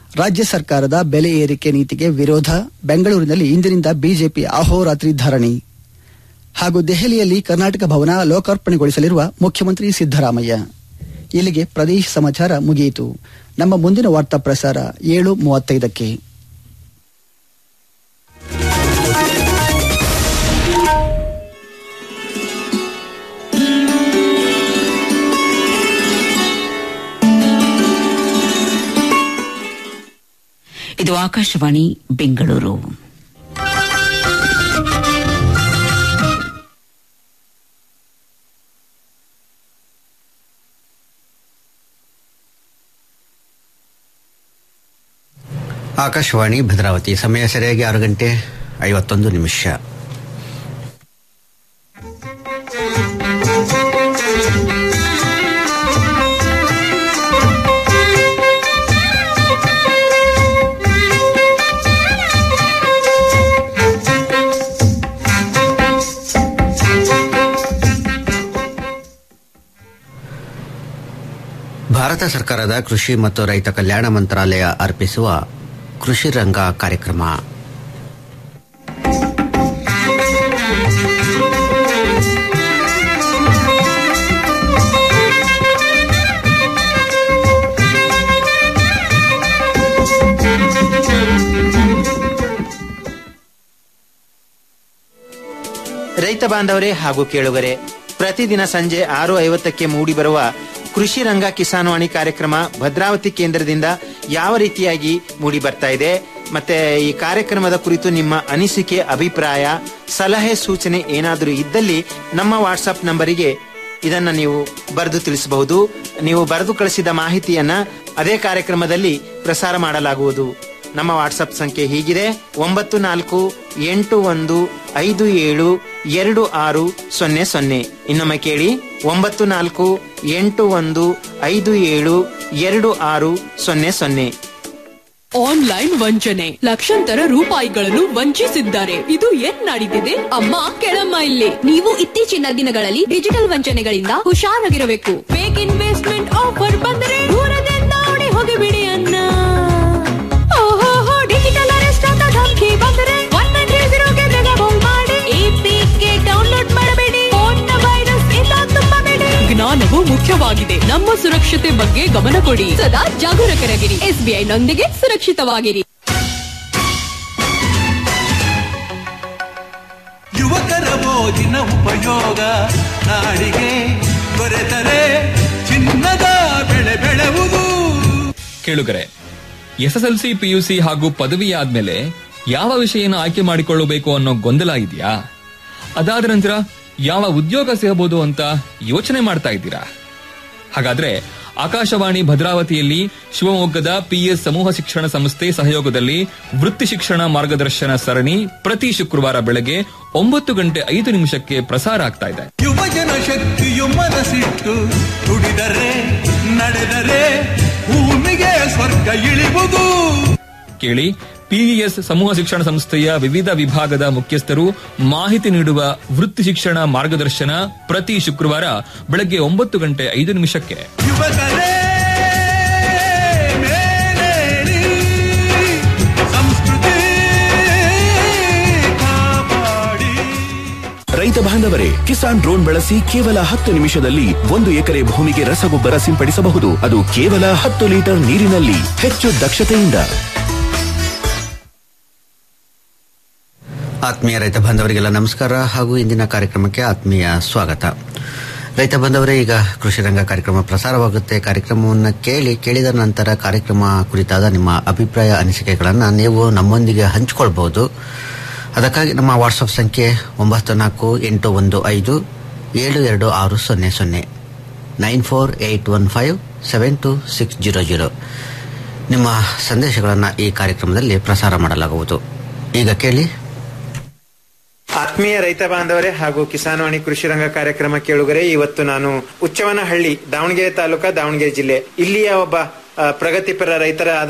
ರಾಜ್ಯ ಸರ್ಕಾರದ ಬೆಲೆ ಏರಿಕೆ ನೀತಿಗೆ ವಿರೋಧ ಬೆಂಗಳೂರಿನಲ್ಲಿ ಇಂದಿನಿಂದ ಬಿಜೆಪಿ ಅಹೋರಾತ್ರಿ ಧರಣಿ ಹಾಗೂ ದೆಹಲಿಯಲ್ಲಿ ಕರ್ನಾಟಕ ಭವನ ಲೋಕಾರ್ಪಣೆಗೊಳಿಸಲಿರುವ ಮುಖ್ಯಮಂತ್ರಿ ಸಿದ್ದರಾಮಯ್ಯ ಇಲ್ಲಿಗೆ ಪ್ರದೇಶ ಸಮಾಚಾರ ಮುಗಿಯಿತು ನಮ್ಮ ಮುಂದಿನ ವಾರ್ತಾ ಪ್ರಸಾರ ಏಳು ಮೂವತ್ತೈದಕ್ಕೆ ಇದು ಆಕಾಶವಾಣಿ ಬೆಂಗಳೂರು ಆಕಾಶವಾಣಿ ಭದ್ರಾವತಿ ಸಮಯ ಸರಿಯಾಗಿ ಆರು ಗಂಟೆ ಐವತ್ತೊಂದು ನಿಮಿಷ ಭಾರತ ಸರ್ಕಾರದ ಕೃಷಿ ಮತ್ತು ರೈತ ಕಲ್ಯಾಣ ಮಂತ್ರಾಲಯ ಅರ್ಪಿಸುವ ಕೃಷಿ ರಂಗ ಕಾರ್ಯಕ್ರಮ ರೈತ ಬಾಂಧವರೇ ಹಾಗೂ ಕೇಳುಗರೆ ಪ್ರತಿದಿನ ಸಂಜೆ ಆರು ಐವತ್ತಕ್ಕೆ ಮೂಡಿಬರುವ ಕೃಷಿ ರಂಗ ಕಿಸಾನ್ವಾಣಿ ಕಾರ್ಯಕ್ರಮ ಭದ್ರಾವತಿ ಕೇಂದ್ರದಿಂದ ಯಾವ ರೀತಿಯಾಗಿ ಮೂಡಿ ಬರ್ತಾ ಇದೆ ಮತ್ತೆ ಈ ಕಾರ್ಯಕ್ರಮದ ಕುರಿತು ನಿಮ್ಮ ಅನಿಸಿಕೆ ಅಭಿಪ್ರಾಯ ಸಲಹೆ ಸೂಚನೆ ಏನಾದರೂ ಇದ್ದಲ್ಲಿ ನಮ್ಮ ವಾಟ್ಸಪ್ ನಂಬರಿಗೆ ಇದನ್ನ ನೀವು ಬರೆದು ತಿಳಿಸಬಹುದು ನೀವು ಬರೆದು ಕಳಿಸಿದ ಮಾಹಿತಿಯನ್ನ ಅದೇ ಕಾರ್ಯಕ್ರಮದಲ್ಲಿ ಪ್ರಸಾರ ಮಾಡಲಾಗುವುದು ನಮ್ಮ ವಾಟ್ಸಪ್ ಸಂಖ್ಯೆ ಹೀಗಿದೆ ಒಂಬತ್ತು ನಾಲ್ಕು ಎಂಟು ಒಂದು ಐದು ಏಳು ಎರಡು ಆರು ಸೊನ್ನೆ ಸೊನ್ನೆ ಇನ್ನೊಮ್ಮೆ ಕೇಳಿ ಒಂಬತ್ತು ನಾಲ್ಕು ಎಂಟು ಒಂದು ಐದು ಏಳು ಎರಡು ಆರು ಸೊನ್ನೆ ಸೊನ್ನೆ ಆನ್ಲೈನ್ ವಂಚನೆ ಲಕ್ಷಾಂತರ ರೂಪಾಯಿಗಳನ್ನು ವಂಚಿಸಿದ್ದಾರೆ ಇದು ಏನ್ ನಡೀತಿದೆ ಅಮ್ಮ ಕೆಳಮ್ಮ ಇಲ್ಲಿ ನೀವು ಇತ್ತೀಚಿನ ದಿನಗಳಲ್ಲಿ ಡಿಜಿಟಲ್ ವಂಚನೆಗಳಿಂದ ಹುಷಾರಾಗಿರಬೇಕು ಫೇಕ್ ಇನ್ವೆಸ್ಟ್ಮೆಂಟ್ ಆಫರ್ ಬಂದರೆ ದೂರದಿಂದ ಓಡಿ ಹೋಗಿಬಿಡಿ ಅನ್ನ ಓಹೋ ಡಿಜಿಟಲ್ ಅರೆಸ್ಟ್ ಅಂತ ಧಮಕಿ ಬಂದರೆ ಒನ್ ನೈನ್ ತ್ರೀ ಜೀರೋಗೆ ಬೇಗ ಫೋನ್ ಮಾಡಿ ಎಪಿಕೆ ಡೌನ್ಲೋಡ್ ಮಾಡಬೇಡಿ ಫೋನ್ನ ವೈರಸ್ ಇಂದ ತುಂಬಬೇಡಿ ಜ್ಞಾನವು ಮುಖ್ಯವಾಗಿದೆ ನಮ್ಮ ಸುರಕ್ಷತೆ ಬಗ್ಗೆ ಗಮನ ಕೊಡಿ ಸದಾ ಜಾಗರೂಕರಾಗಿರಿ ಎಸ್ಬಿಐ ನೊಂದಿಗೆ ಸುರಕ್ಷಿತವಾಗಿರಿ ಯುವಕರ ಮೋಜಿನ ಉಪಯೋಗ ನಾಡಿಗೆ ದೊರೆತರೆ ಚಿನ್ನದ ಬೆಳೆ ಬೆಳೆವುದು ಕೇಳುಗರೆ ಎಸ್ಎಸ್ಎಲ್ಸಿ ಪಿಯುಸಿ ಹಾಗೂ ಪದವಿ ಆದ್ಮೇಲೆ ಯಾವ ವಿಷಯನ ಆಯ್ಕೆ ಮಾಡಿಕೊಳ್ಳಬೇಕು ಅನ್ನೋ ಗೊಂದಲ ಇದೆಯಾ ಅದಾದ ನಂತರ ಯಾವ ಉದ್ಯೋಗ ಸಿಗಬಹುದು ಅಂತ ಯೋಚನೆ ಮಾಡ್ತಾ ಇದ್ದೀರಾ ಹಾಗಾದ್ರೆ ಆಕಾಶವಾಣಿ ಭದ್ರಾವತಿಯಲ್ಲಿ ಶಿವಮೊಗ್ಗದ ಪಿಎಸ್ ಸಮೂಹ ಶಿಕ್ಷಣ ಸಂಸ್ಥೆ ಸಹಯೋಗದಲ್ಲಿ ವೃತ್ತಿ ಶಿಕ್ಷಣ ಮಾರ್ಗದರ್ಶನ ಸರಣಿ ಪ್ರತಿ ಶುಕ್ರವಾರ ಬೆಳಗ್ಗೆ ಒಂಬತ್ತು ಗಂಟೆ ಐದು ನಿಮಿಷಕ್ಕೆ ಪ್ರಸಾರ ಆಗ್ತಾ ಇದೆ ಯುವಜನ ಶಕ್ತಿಯು ಮನಸ್ಸಿಟ್ಟು ದುಡಿದರೆ ನಡೆದರೆ ಭೂಮಿಗೆ ಸ್ವರ್ಗ ಇಳಿವುದು ಕೇಳಿ ಪಿಇಎಸ್ ಸಮೂಹ ಶಿಕ್ಷಣ ಸಂಸ್ಥೆಯ ವಿವಿಧ ವಿಭಾಗದ ಮುಖ್ಯಸ್ಥರು ಮಾಹಿತಿ ನೀಡುವ ವೃತ್ತಿ ಶಿಕ್ಷಣ ಮಾರ್ಗದರ್ಶನ ಪ್ರತಿ ಶುಕ್ರವಾರ ಬೆಳಗ್ಗೆ ಒಂಬತ್ತು ಗಂಟೆ ಐದು ನಿಮಿಷಕ್ಕೆ ಯುವಕರೇ ಮೇಲೇರಿ ಸಂಸ್ಕೃತಿ ಕಾಪಾಡಿ ರೈತ ಬಾಂಧವರೇ ಕಿಸಾನ್ ಡ್ರೋನ್ ಬಳಸಿ ಕೇವಲ ಹತ್ತು ನಿಮಿಷದಲ್ಲಿ ಒಂದು ಎಕರೆ ಭೂಮಿಗೆ ರಸಗೊಬ್ಬರ ಸಿಂಪಡಿಸಬಹುದು ಅದು ಕೇವಲ ಹತ್ತು ಲೀಟರ್ ನೀರಿನಲ್ಲಿ ಹೆಚ್ಚು ದಕ್ಷತೆಯಿಂದ ಆತ್ಮೀಯ ರೈತ ಬಾಂಧವರಿಗೆಲ್ಲ ನಮಸ್ಕಾರ ಹಾಗೂ ಇಂದಿನ ಕಾರ್ಯಕ್ರಮಕ್ಕೆ ಆತ್ಮೀಯ ಸ್ವಾಗತ ರೈತ ಬಾಂಧವರೇ ಈಗ ಕೃಷಿ ರಂಗ ಕಾರ್ಯಕ್ರಮ ಪ್ರಸಾರವಾಗುತ್ತೆ ಕಾರ್ಯಕ್ರಮವನ್ನು ಕೇಳಿ ಕೇಳಿದ ನಂತರ ಕಾರ್ಯಕ್ರಮ ಕುರಿತಾದ ನಿಮ್ಮ ಅಭಿಪ್ರಾಯ ಅನಿಸಿಕೆಗಳನ್ನು ನೀವು ನಮ್ಮೊಂದಿಗೆ ಹಂಚಿಕೊಳ್ಬಹುದು ಅದಕ್ಕಾಗಿ ನಮ್ಮ ವಾಟ್ಸಪ್ ಸಂಖ್ಯೆ ಒಂಬತ್ತು ನಾಲ್ಕು ಎಂಟು ಒಂದು ಐದು ಏಳು ಎರಡು ಆರು ಸೊನ್ನೆ ಸೊನ್ನೆ nine four eight one five seven two six zero zero ನಿಮ್ಮ ಸಂದೇಶಗಳನ್ನು ಈ ಕಾರ್ಯಕ್ರಮದಲ್ಲಿ ಪ್ರಸಾರ ಮಾಡಲಾಗುವುದು ಈಗ ಕೇಳಿ ಆತ್ಮೀಯ ರೈತ ಬಾಂಧವರೇ ಹಾಗೂ ಕಿಸಾನ್ವಾಣಿ ಕೃಷಿ ರಂಗ ಕಾರ್ಯಕ್ರಮ ಕೇಳುಗರೆ ಇವತ್ತು ನಾನು ಉಚ್ಚವನಹಳ್ಳಿ ದಾವಣಗೆರೆ ತಾಲೂಕಾ ದಾವಣಗೆರೆ ಜಿಲ್ಲೆ ಇಲ್ಲಿಯ ಒಬ್ಬ ಆ, ಪ್ರಗತಿಪರ ರೈತರ ಆದ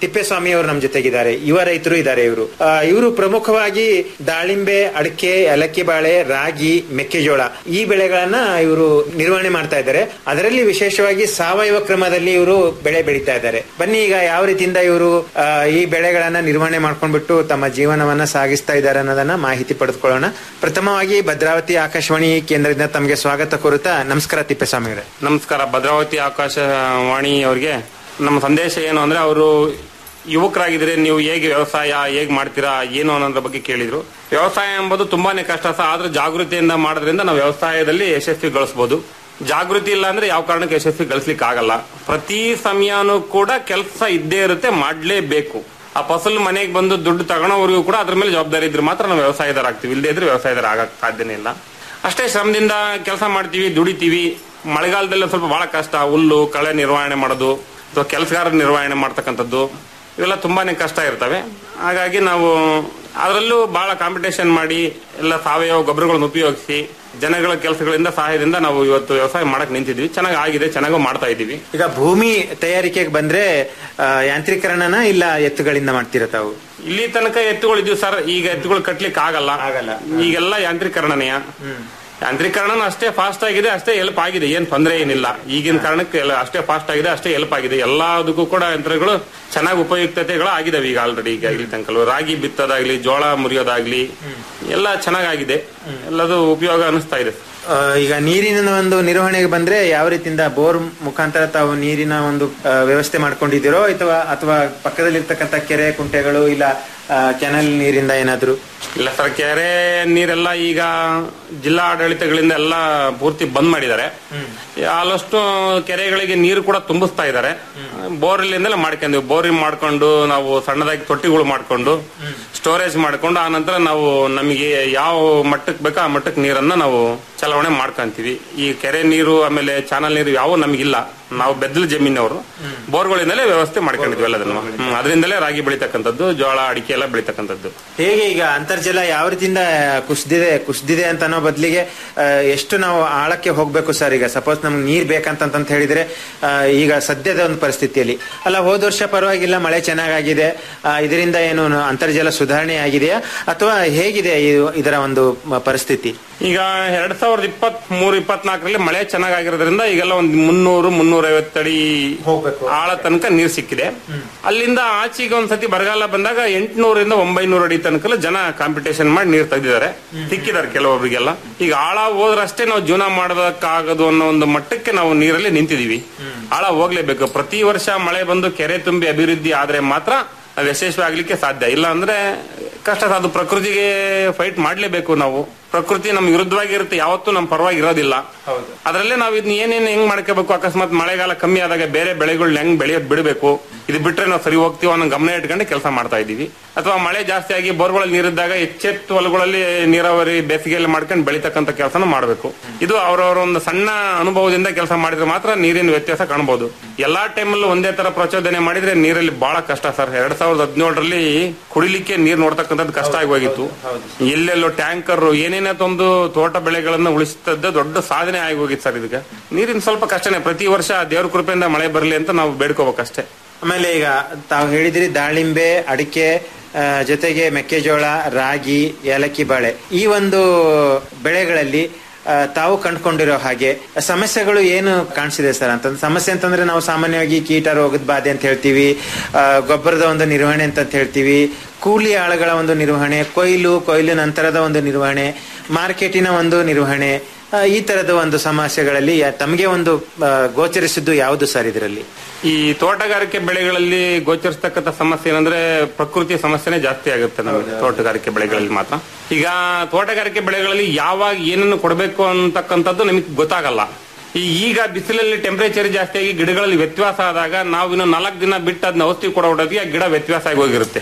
ತಿಪ್ಪೇಸ್ವಾಮಿ ಅವರು ನಮ್ಮ ಜೊತೆಗಿದ್ದಾರೆ ಯುವ ರೈತರು ಇದ್ದಾರೆ ಇವರು ಇವರು ಪ್ರಮುಖವಾಗಿ ದಾಳಿಂಬೆ ಅಡಿಕೆ ಏಲಕ್ಕಿ ಬಾಳೆ ರಾಗಿ ಮೆಕ್ಕೆಜೋಳ ಈ ಬೆಳೆಗಳನ್ನ ಇವರು ನಿರ್ವಹಣೆ ಮಾಡ್ತಾ ಇದ್ದಾರೆ ಅದರಲ್ಲಿ ವಿಶೇಷವಾಗಿ ಸಾವಯವ ಕ್ರಮದಲ್ಲಿ ಇವರು ಬೆಳೆ ಬೆಳೀತಾ ಇದ್ದಾರೆ ಬನ್ನಿ ಈಗ ಯಾವ ರೀತಿಯಿಂದ ಇವರು ಆ, ಈ ಬೆಳೆಗಳನ್ನ ನಿರ್ವಹಣೆ ಮಾಡ್ಕೊಂಡ್ಬಿಟ್ಟು ತಮ್ಮ ಜೀವನವನ್ನ ಸಾಗಿಸ್ತಾ ಇದ್ದಾರೆ ಅನ್ನೋದನ್ನ ಮಾಹಿತಿ ಪಡೆದುಕೊಳ್ಳೋಣ ಪ್ರಥಮವಾಗಿ ಭದ್ರಾವತಿ ಆಕಾಶವಾಣಿ ಕೇಂದ್ರದಿಂದ ತಮಗೆ ಸ್ವಾಗತ ಕೋರುತ್ತಾ ನಮಸ್ಕಾರ ತಿಪ್ಪೇಸ್ವಾಮಿ ಅವರೇ ನಮಸ್ಕಾರ ಭದ್ರಾವತಿ ಆಕಾಶವಾಣಿ ಅವರಿಗೆ ನಮ್ಮ ಸಂದೇಶ ಏನು ಅಂದ್ರೆ ಅವರು ಯುವಕರಾಗಿದ್ರೆ ನೀವು ಹೇಗೆ ವ್ಯವಸಾಯ ಹೇಗೆ ಮಾಡ್ತೀರಾ ಏನು ಅನ್ನೋದ್ರ ಬಗ್ಗೆ ಕೇಳಿದ್ರು ವ್ಯವಸಾಯ ಎಂಬುದು ತುಂಬಾನೇ ಕಷ್ಟ ಸಹ ಆದ್ರೆ ಜಾಗೃತಿಯಿಂದ ಮಾಡೋದ್ರಿಂದ ನಾವು ವ್ಯವಸಾಯದಲ್ಲಿ ಯಶಸ್ವಿ ಗಳಿಸಬಹುದು ಜಾಗೃತಿ ಇಲ್ಲ ಅಂದ್ರೆ ಯಾವ ಕಾರಣಕ್ಕೆ ಯಶಸ್ವಿ ಗಳಿಸ್ಲಿಕ್ಕೆ ಆಗಲ್ಲ ಪ್ರತಿ ಸಮಯನೂ ಕೂಡ ಕೆಲಸ ಇದ್ದೇ ಇರುತ್ತೆ ಮಾಡ್ಲೇಬೇಕು ಆ ಫಸಲು ಮನೆಗೆ ಬಂದು ದುಡ್ಡು ತಗೊಳೋವರೆಗೂ ಕೂಡ ಅದ್ರ ಮೇಲೆ ಜವಾಬ್ದಾರಿ ಇದ್ರೆ ಮಾತ್ರ ನಾವು ವ್ಯವಸಾಯದಾರ ಆಗ್ತೀವಿ ಇಲ್ಲದೇ ಇದ್ರೆ ವ್ಯವಸಾಯದಾರ ಆಗಕ್ ಸಾಧ್ಯನೇ ಇಲ್ಲ ಅಷ್ಟೇ ಶ್ರಮದಿಂದ ಕೆಲಸ ಮಾಡ್ತೀವಿ ದುಡಿತೀವಿ ಮಳೆಗಾಲದಲ್ಲಿ ಒಂದ್ ಸ್ವಲ್ಪ ಬಹಳ ಕಷ್ಟ ಹುಲ್ಲು ಕಳೆ ನಿರ್ವಹಣೆ ಮಾಡೋದು ಅಥವಾ ಕೆಲಸಗಾರ ನಿರ್ವಹಣೆ ಮಾಡ್ತಕ್ಕಂಥದ್ದು ಇವೆಲ್ಲ ತುಂಬಾನೇ ಕಷ್ಟ ಇರ್ತವೆ ಹಾಗಾಗಿ ನಾವು ಅದರಲ್ಲೂ ಬಹಳ ಕಾಂಪಿಟೇಷನ್ ಮಾಡಿ ಎಲ್ಲ ಸಾವಯವ ಗೊಬ್ಬರಗಳನ್ನು ಉಪಯೋಗಿಸಿ ಜನಗಳ ಕೆಲಸಗಳಿಂದ ಸಹಾಯದಿಂದ ನಾವು ಇವತ್ತು ವ್ಯವಸಾಯ ಮಾಡಕ್ ನಿಂತಿದ್ವಿ ಚೆನ್ನಾಗಿ ಆಗಿದೆ ಚೆನ್ನಾಗೂ ಮಾಡ್ತಾ ಇದ್ದೀವಿ ಈಗ ಭೂಮಿ ತಯಾರಿಕೆಗೆ ಬಂದ್ರೆ ಆ, ಯಾಂತ್ರೀಕರಣನ ಇಲ್ಲ ಎತ್ತುಗಳಿಂದ ಮಾಡ್ತೀರ ತಾವು ಇಲ್ಲಿ ತನಕ ಎತ್ತುಗಳಿದ್ವಿ ಸರ್ ಈಗ ಎತ್ತುಗಳು ಕಟ್ಲಿಕ್ಕೆ ಆಗಲ್ಲ ಆಗಲ್ಲ. ಈಗೆಲ್ಲ ಯಾಂತ್ರೀಕರಣನೆಯ ಯಾಂತ್ರೀಕರಣ ಅಷ್ಟೇ ಫಾಸ್ಟ್ ಆಗಿದೆ ಅಷ್ಟೇ ಹೆಲ್ಪ್ ಆಗಿದೆ ಏನ್ ತೊಂದರೆ ಏನಿಲ್ಲ ಈಗಿನ ಕಾರಣಕ್ಕೆ ಎಲ್ಲ ಅಷ್ಟೇ ಫಾಸ್ಟ್ ಆಗಿದೆ ಅಷ್ಟೇ ಹೆಲ್ಪ್ ಆಗಿದೆ ಎಲ್ಲದಕ್ಕೂ ಕೂಡ ಯಂತ್ರಗಳು ಚೆನ್ನಾಗಿ ಉಪಯುಕ್ತತೆಗಳು ಆಗಿದಾವೆ ಈಗ ಆಲ್ರೆಡಿ ಈಗ ಇಲ್ಲಿ ತನಕ ರಾಗಿ ಬಿತ್ತೋದಾಗ್ಲಿ ಜೋಳ ಮುರಿಯೋದಾಗ್ಲಿ ಎಲ್ಲ ಚೆನ್ನಾಗಾಗಿದೆ ಎಲ್ಲದು ಉಪಯೋಗ ಅನಿಸ್ತಾ ಇದೆ ಆ, ಈಗ ನೀರಿನ ಒಂದು ನಿರ್ವಹಣೆಗೆ ಬಂದ್ರೆ ಯಾವ ರೀತಿಯಿಂದ ಬೋರ್ ಮುಖಾಂತರ ತಾವು ನೀರಿನ ಒಂದು ಆ, ವ್ಯವಸ್ಥೆ ಮಾಡ್ಕೊಂಡಿದ್ದೀರೋ ಅಥವಾ ಅಥವಾ ಪಕ್ಕದಲ್ಲಿರ್ತಕ್ಕಂಥ ಕೆರೆ ಕುಂಟೆಗಳು ಇಲ್ಲ ಕೆನಲ್ ನೀರಿಂದ ಏನಾದ್ರು ಇಲ್ಲ ಸರ್ ಕೆರೆ ನೀರೆಲ್ಲ ಈಗ ಜಿಲ್ಲಾ ಆಡಳಿತಗಳಿಂದ ಎಲ್ಲ ಪೂರ್ತಿ ಬಂದ್ ಮಾಡಿದ್ದಾರೆ ಆಲ್ಮೋಸ್ಟ್ ಕೆರೆಗಳಿಗೆ ನೀರು ಕೂಡ ತುಂಬಿಸ್ತಾ ಇದ್ದಾರೆ ಬೋರ್ಲಿಂದಲೇ ಮಾಡ್ಕೊಂಡ್ವಿ ಬೋರಿಂಗ್ ಮಾಡ್ಕೊಂಡು ನಾವು ಸಣ್ಣದಾಗಿ ತೊಟ್ಟಿಗಳು ಮಾಡ್ಕೊಂಡು ಸ್ಟೋರೇಜ್ ಮಾಡ್ಕೊಂಡು ಆ ನಂತರ ನಾವು ನಮಗೆ ಯಾವ ಮಟ್ಟಕ್ಕೆ ಬೇಕೋ ಆ ಮಟ್ಟಕ್ಕೆ ನೀರನ್ನ ನಾವು ಚಲಾವಣೆ ಮಾಡ್ಕೊಂತೀವಿ ಈ ಕೆರೆ ನೀರು ಆಮೇಲೆ ಚಾನಲ್ ನೀರು ಯಾವ ನಮಗಿಲ್ಲ ನಾವು ಬೆದ್ದಲು ಜಮೀನವರು ಬೋರ್ಗಳಿಂದಲೇ ವ್ಯವಸ್ಥೆ ಮಾಡ್ಕೊಂಡಿದ್ವಿ ಎಲ್ಲದನ್ನು ಹ್ಮ್, ಅದರಿಂದಲೇ ರಾಗಿ ಬೆಳಿತಕ್ಕಂಥದ್ದು ಜೋಳ ಅಡಿಕೆ ಎಲ್ಲ ಬೆಳಿತಕ್ಕಂಥದ್ದು ಹೇಗೆ ಈಗ ಅಂತರ್ಜಲ ಯಾವ ರೀತಿಯಿಂದ ಕುಸಿದಿದೆ ಕುಸಿದಿದೆ ಅಂತ ಅನ್ನೋ ಬದಲಿಗೆ ಎಷ್ಟು ನಾವು ಆಳಕ್ಕೆ ಹೋಗ್ಬೇಕು ಸರ್ ಈಗ ಸಪೋಸ್ ನಮ್ಗೆ ನೀರ್ ಬೇಕಂತಂತ ಹೇಳಿದ್ರೆ ಆ, ಈಗ ಸದ್ಯದ ಒಂದು ಪರಿಸ್ಥಿತಿಯಲ್ಲಿ ಅಲ್ಲ ಹೋದ ವರ್ಷ ಪರವಾಗಿಲ್ಲ ಮಳೆ ಚೆನ್ನಾಗಾಗಿದೆ ಆ, ಇದರಿಂದ ಏನು ಅಂತರ್ಜಲ ಸುಧಾರಣೆ ಆಗಿದೆಯಾ ಅಥವಾ ಹೇಗಿದೆ ಈ- ಇದರ ಒಂದು ಮ- ಪರಿಸ್ಥಿತಿ ಈಗ ಎರಡ್ ಸಾವಿರದ ಇಪ್ಪತ್ತ್ ಮೂರು ಇಪ್ಪತ್ನಾಲ್ಕರಲ್ಲಿ ಮಳೆ ಚೆನ್ನಾಗಿರೋದ್ರಿಂದ ಈಗೆಲ್ಲ ಒಂದು ಮುನ್ನೂರು ಮುನ್ನೂರ ಐವತ್ತಡಿ ಹೋಗ್ಬೇಕು. ಆಳ ತನಕ ನೀರು ಸಿಕ್ಕಿದೆ ಅಲ್ಲಿಂದ ಆಚೆಗೆ ಒಂದ್ಸತಿ ಬರಗಾಲ ಬಂದಾಗ ಎಂಟುನೂರಿಂದ ಒಂಬೈನೂರು ಅಡಿ ತನಕ ಜನ ಕಾಂಪಿಟೇಷನ್ ಮಾಡಿ ನೀರು ತೆಗೆದಿದ್ದಾರೆ ಸಿಕ್ಕಿದ್ದಾರೆ ಕೆಲವೊಬ್ಬರಿಗೆಲ್ಲ ಈಗ ಆಳ ಹೋದ್ರಷ್ಟೇ ನಾವು ಜೀವನ ಮಾಡೋದಕ್ಕಾಗದು ಅನ್ನೋ ಒಂದು ಮಟ್ಟಕ್ಕೆ ನಾವು ನೀರಲ್ಲಿ ನಿಂತಿದೀವಿ ಆಳ ಹೋಗ್ಲೇಬೇಕು ಪ್ರತಿ ವರ್ಷ ಮಳೆ ಬಂದು ಕೆರೆ ತುಂಬಿ ಅಭಿವೃದ್ಧಿ ಆದ್ರೆ ಮಾತ್ರ ನಾವು ಯಶಸ್ವಿ ಆಗ್ಲಿಕ್ಕೆ ಸಾಧ್ಯ ಇಲ್ಲ ಅಂದ್ರೆ ಕಷ್ಟ ಅದು ಪ್ರಕೃತಿಗೆ ಫೈಟ್ ಮಾಡ್ಲೇಬೇಕು ನಾವು ಪ್ರಕೃತಿ ನಮ್ ವಿರುದ್ಧವಾಗಿರುತ್ತೆ ಯಾವತ್ತೂ ನಮ್ ಪರವಾಗಿ ಇರೋದಿಲ್ಲ ಅದರಲ್ಲೇ ನಾವು ಇದನ್ನ ಏನೇನ್ ಹೆಂಗ್ ಮಾಡ್ಕೋಬೇಕು ಅಕಸ್ಮಾತ್ ಮಳೆಗಾಲ ಕಮ್ಮಿ ಆದಾಗ ಬೇರೆ ಬೆಳೆಗಳನ್ನ ಹೆಂಗ್ ಬೆಳೆಯೋದ್ ಬಿಡಬೇಕು ಇದು ಬಿಟ್ರೆ ನಾವು ಸರಿ ಹೋಗ್ತೀವಿ ಅನ್ನೋ ಗಮನ ಇಟ್ಕೊಂಡು ಕೆಲಸ ಮಾಡ್ತಾ ಇದೀವಿ ಅಥವಾ ಮಳೆ ಜಾಸ್ತಿ ಆಗಿ ಬೋರ್ಗಳಲ್ಲಿ ನೀರಿದ್ದಾಗ ಎಚ್ಚೆತ್ತು ಹೊಲಗಳಲ್ಲಿ ನೀರಾವರಿ ಬೇಸಿಗೆಯಲ್ಲಿ ಮಾಡ್ಕೊಂಡು ಬೆಳಿತಕ್ಕಂಥ ಕೆಲಸನ ಮಾಡಬೇಕು ಇದು ಅವರವರ ಒಂದು ಸಣ್ಣ ಅನುಭವದಿಂದ ಕೆಲಸ ಮಾಡಿದ್ರೆ ಮಾತ್ರ ನೀರಿನ ವ್ಯತ್ಯಾಸ ಕಾಣಬಹುದು ಎಲ್ಲಾ ಟೈಮಲ್ಲೂ ಒಂದೇ ತರ ಪ್ರಚೋದನೆ ಮಾಡಿದ್ರೆ ನೀರಲ್ಲಿ ಬಹಳ ಕಷ್ಟ ಸರ್ ಎರಡ್ ಸಾವಿರದ ಹದಿನೇಳರಲ್ಲಿ ಕುಡಿಲಿಕ್ಕೆ ನೀರು ನೋಡ್ತಕ್ಕಂಥದ್ದು ಕಷ್ಟ ಆಗಿ ಹೋಗಿತ್ತು ಎಲ್ಲೆಲ್ಲೋ ಟ್ಯಾಂಕರ್ ಏನೇನೇ ತಂದು ತೋಟ ಬೆಳೆಗಳನ್ನ ಉಳಿಸ್ತದ್ದು ದೊಡ್ಡ ಸಾಧನೆ ಆಗಿ ಹೋಗಿತ್ತು ಸರ್ ಇದಕ್ಕೆ ನೀರಿನ ಸ್ವಲ್ಪ ಕಷ್ಟನೇ ಪ್ರತಿ ವರ್ಷ ದೇವ್ರ ಕೃಪೆಯಿಂದ ಮಳೆ ಬರಲಿ ಅಂತ ನಾವು ಬೇಡ್ಕೋಬೇಕಷ್ಟೇ ಆಮೇಲೆ ಈಗ ತಾವು ಹೇಳಿದ್ರಿ ದಾಳಿಂಬೆ ಅಡಿಕೆ ಆ, ಜೊತೆಗೆ ಮೆಕ್ಕೆಜೋಳ ರಾಗಿ ಏಲಕ್ಕಿ ಬಾಳೆ ಈ ಒಂದು ಬೆಳೆಗಳಲ್ಲಿ ಆ, ತಾವು ಕಂಡುಕೊಂಡಿರೋ ಹಾಗೆ ಸಮಸ್ಯೆಗಳು ಏನು ಕಾಣಿಸಿದೆ ಸರ್ ಅಂತ ಸಮಸ್ಯೆ ಅಂತಂದ್ರೆ ನಾವು ಸಾಮಾನ್ಯವಾಗಿ ಕೀಟ ರೋಗದ ಬಾಧೆ ಅಂತ ಹೇಳ್ತೀವಿ ಆ, ಗೊಬ್ಬರದ ಒಂದು ನಿರ್ವಹಣೆ ಅಂತ ಹೇಳ್ತೀವಿ ಕೂಲಿ ಆಳುಗಳ ಒಂದು ನಿರ್ವಹಣೆ ಕೊಯ್ಲು ಕೊಯ್ಲು ನಂತರದ ಒಂದು ನಿರ್ವಹಣೆ ಮಾರ್ಕೆಟಿನ ಒಂದು ನಿರ್ವಹಣೆ ಆ, ಈ ತರದ ಒಂದು ಸಮಸ್ಯೆಗಳಲ್ಲಿ ಯಾ- ತಮಗೆ ಒಂದು ಆ, ಗೋಚರಿಸಿದ್ದು ಯಾವುದು ಸರ್ ಇದರಲ್ಲಿ ಈ ತೋಟಗಾರಿಕೆ ಬೆಳೆಗಳಲ್ಲಿ ಗೋಚರಿಸ್ತಕ್ಕಂಥ ಸಮಸ್ಯೆ ಏನಂದ್ರೆ ಪ್ರಕೃತಿ ಸಮಸ್ಯೆನೇ ಜಾಸ್ತಿ ಆಗುತ್ತೆ ನಮಗೆ ತೋಟಗಾರಿಕೆ ಬೆಳೆಗಳಲ್ಲಿ ಮಾತ್ರ ಈಗ ತೋಟಗಾರಿಕೆ ಬೆಳೆಗಳಲ್ಲಿ ಯಾವಾಗ ಏನನ್ನು ಕೊಡಬೇಕು ಅಂತಕ್ಕಂಥದ್ದು ನಮಗೆ ಗೊತ್ತಾಗಲ್ಲ ಈ ಈಗ ಬಿಸಿಲಲ್ಲಿ ಟೆಂಪರೇಚರ್ ಜಾಸ್ತಿ ಆಗಿ ಗಿಡಗಳಲ್ಲಿ ವ್ಯತ್ಯಾಸ ಆದಾಗ ನಾವು ಇನ್ನು ನಾಲ್ಕು ದಿನ ಬಿಟ್ಟು ಅದನ್ನ ಔಷಧಿ ಕೊಡೋಟಿಗೆ ಆ ಗಿಡ ವ್ಯತ್ಯಾಸ ಆಗಿ ಹೋಗಿರುತ್ತೆ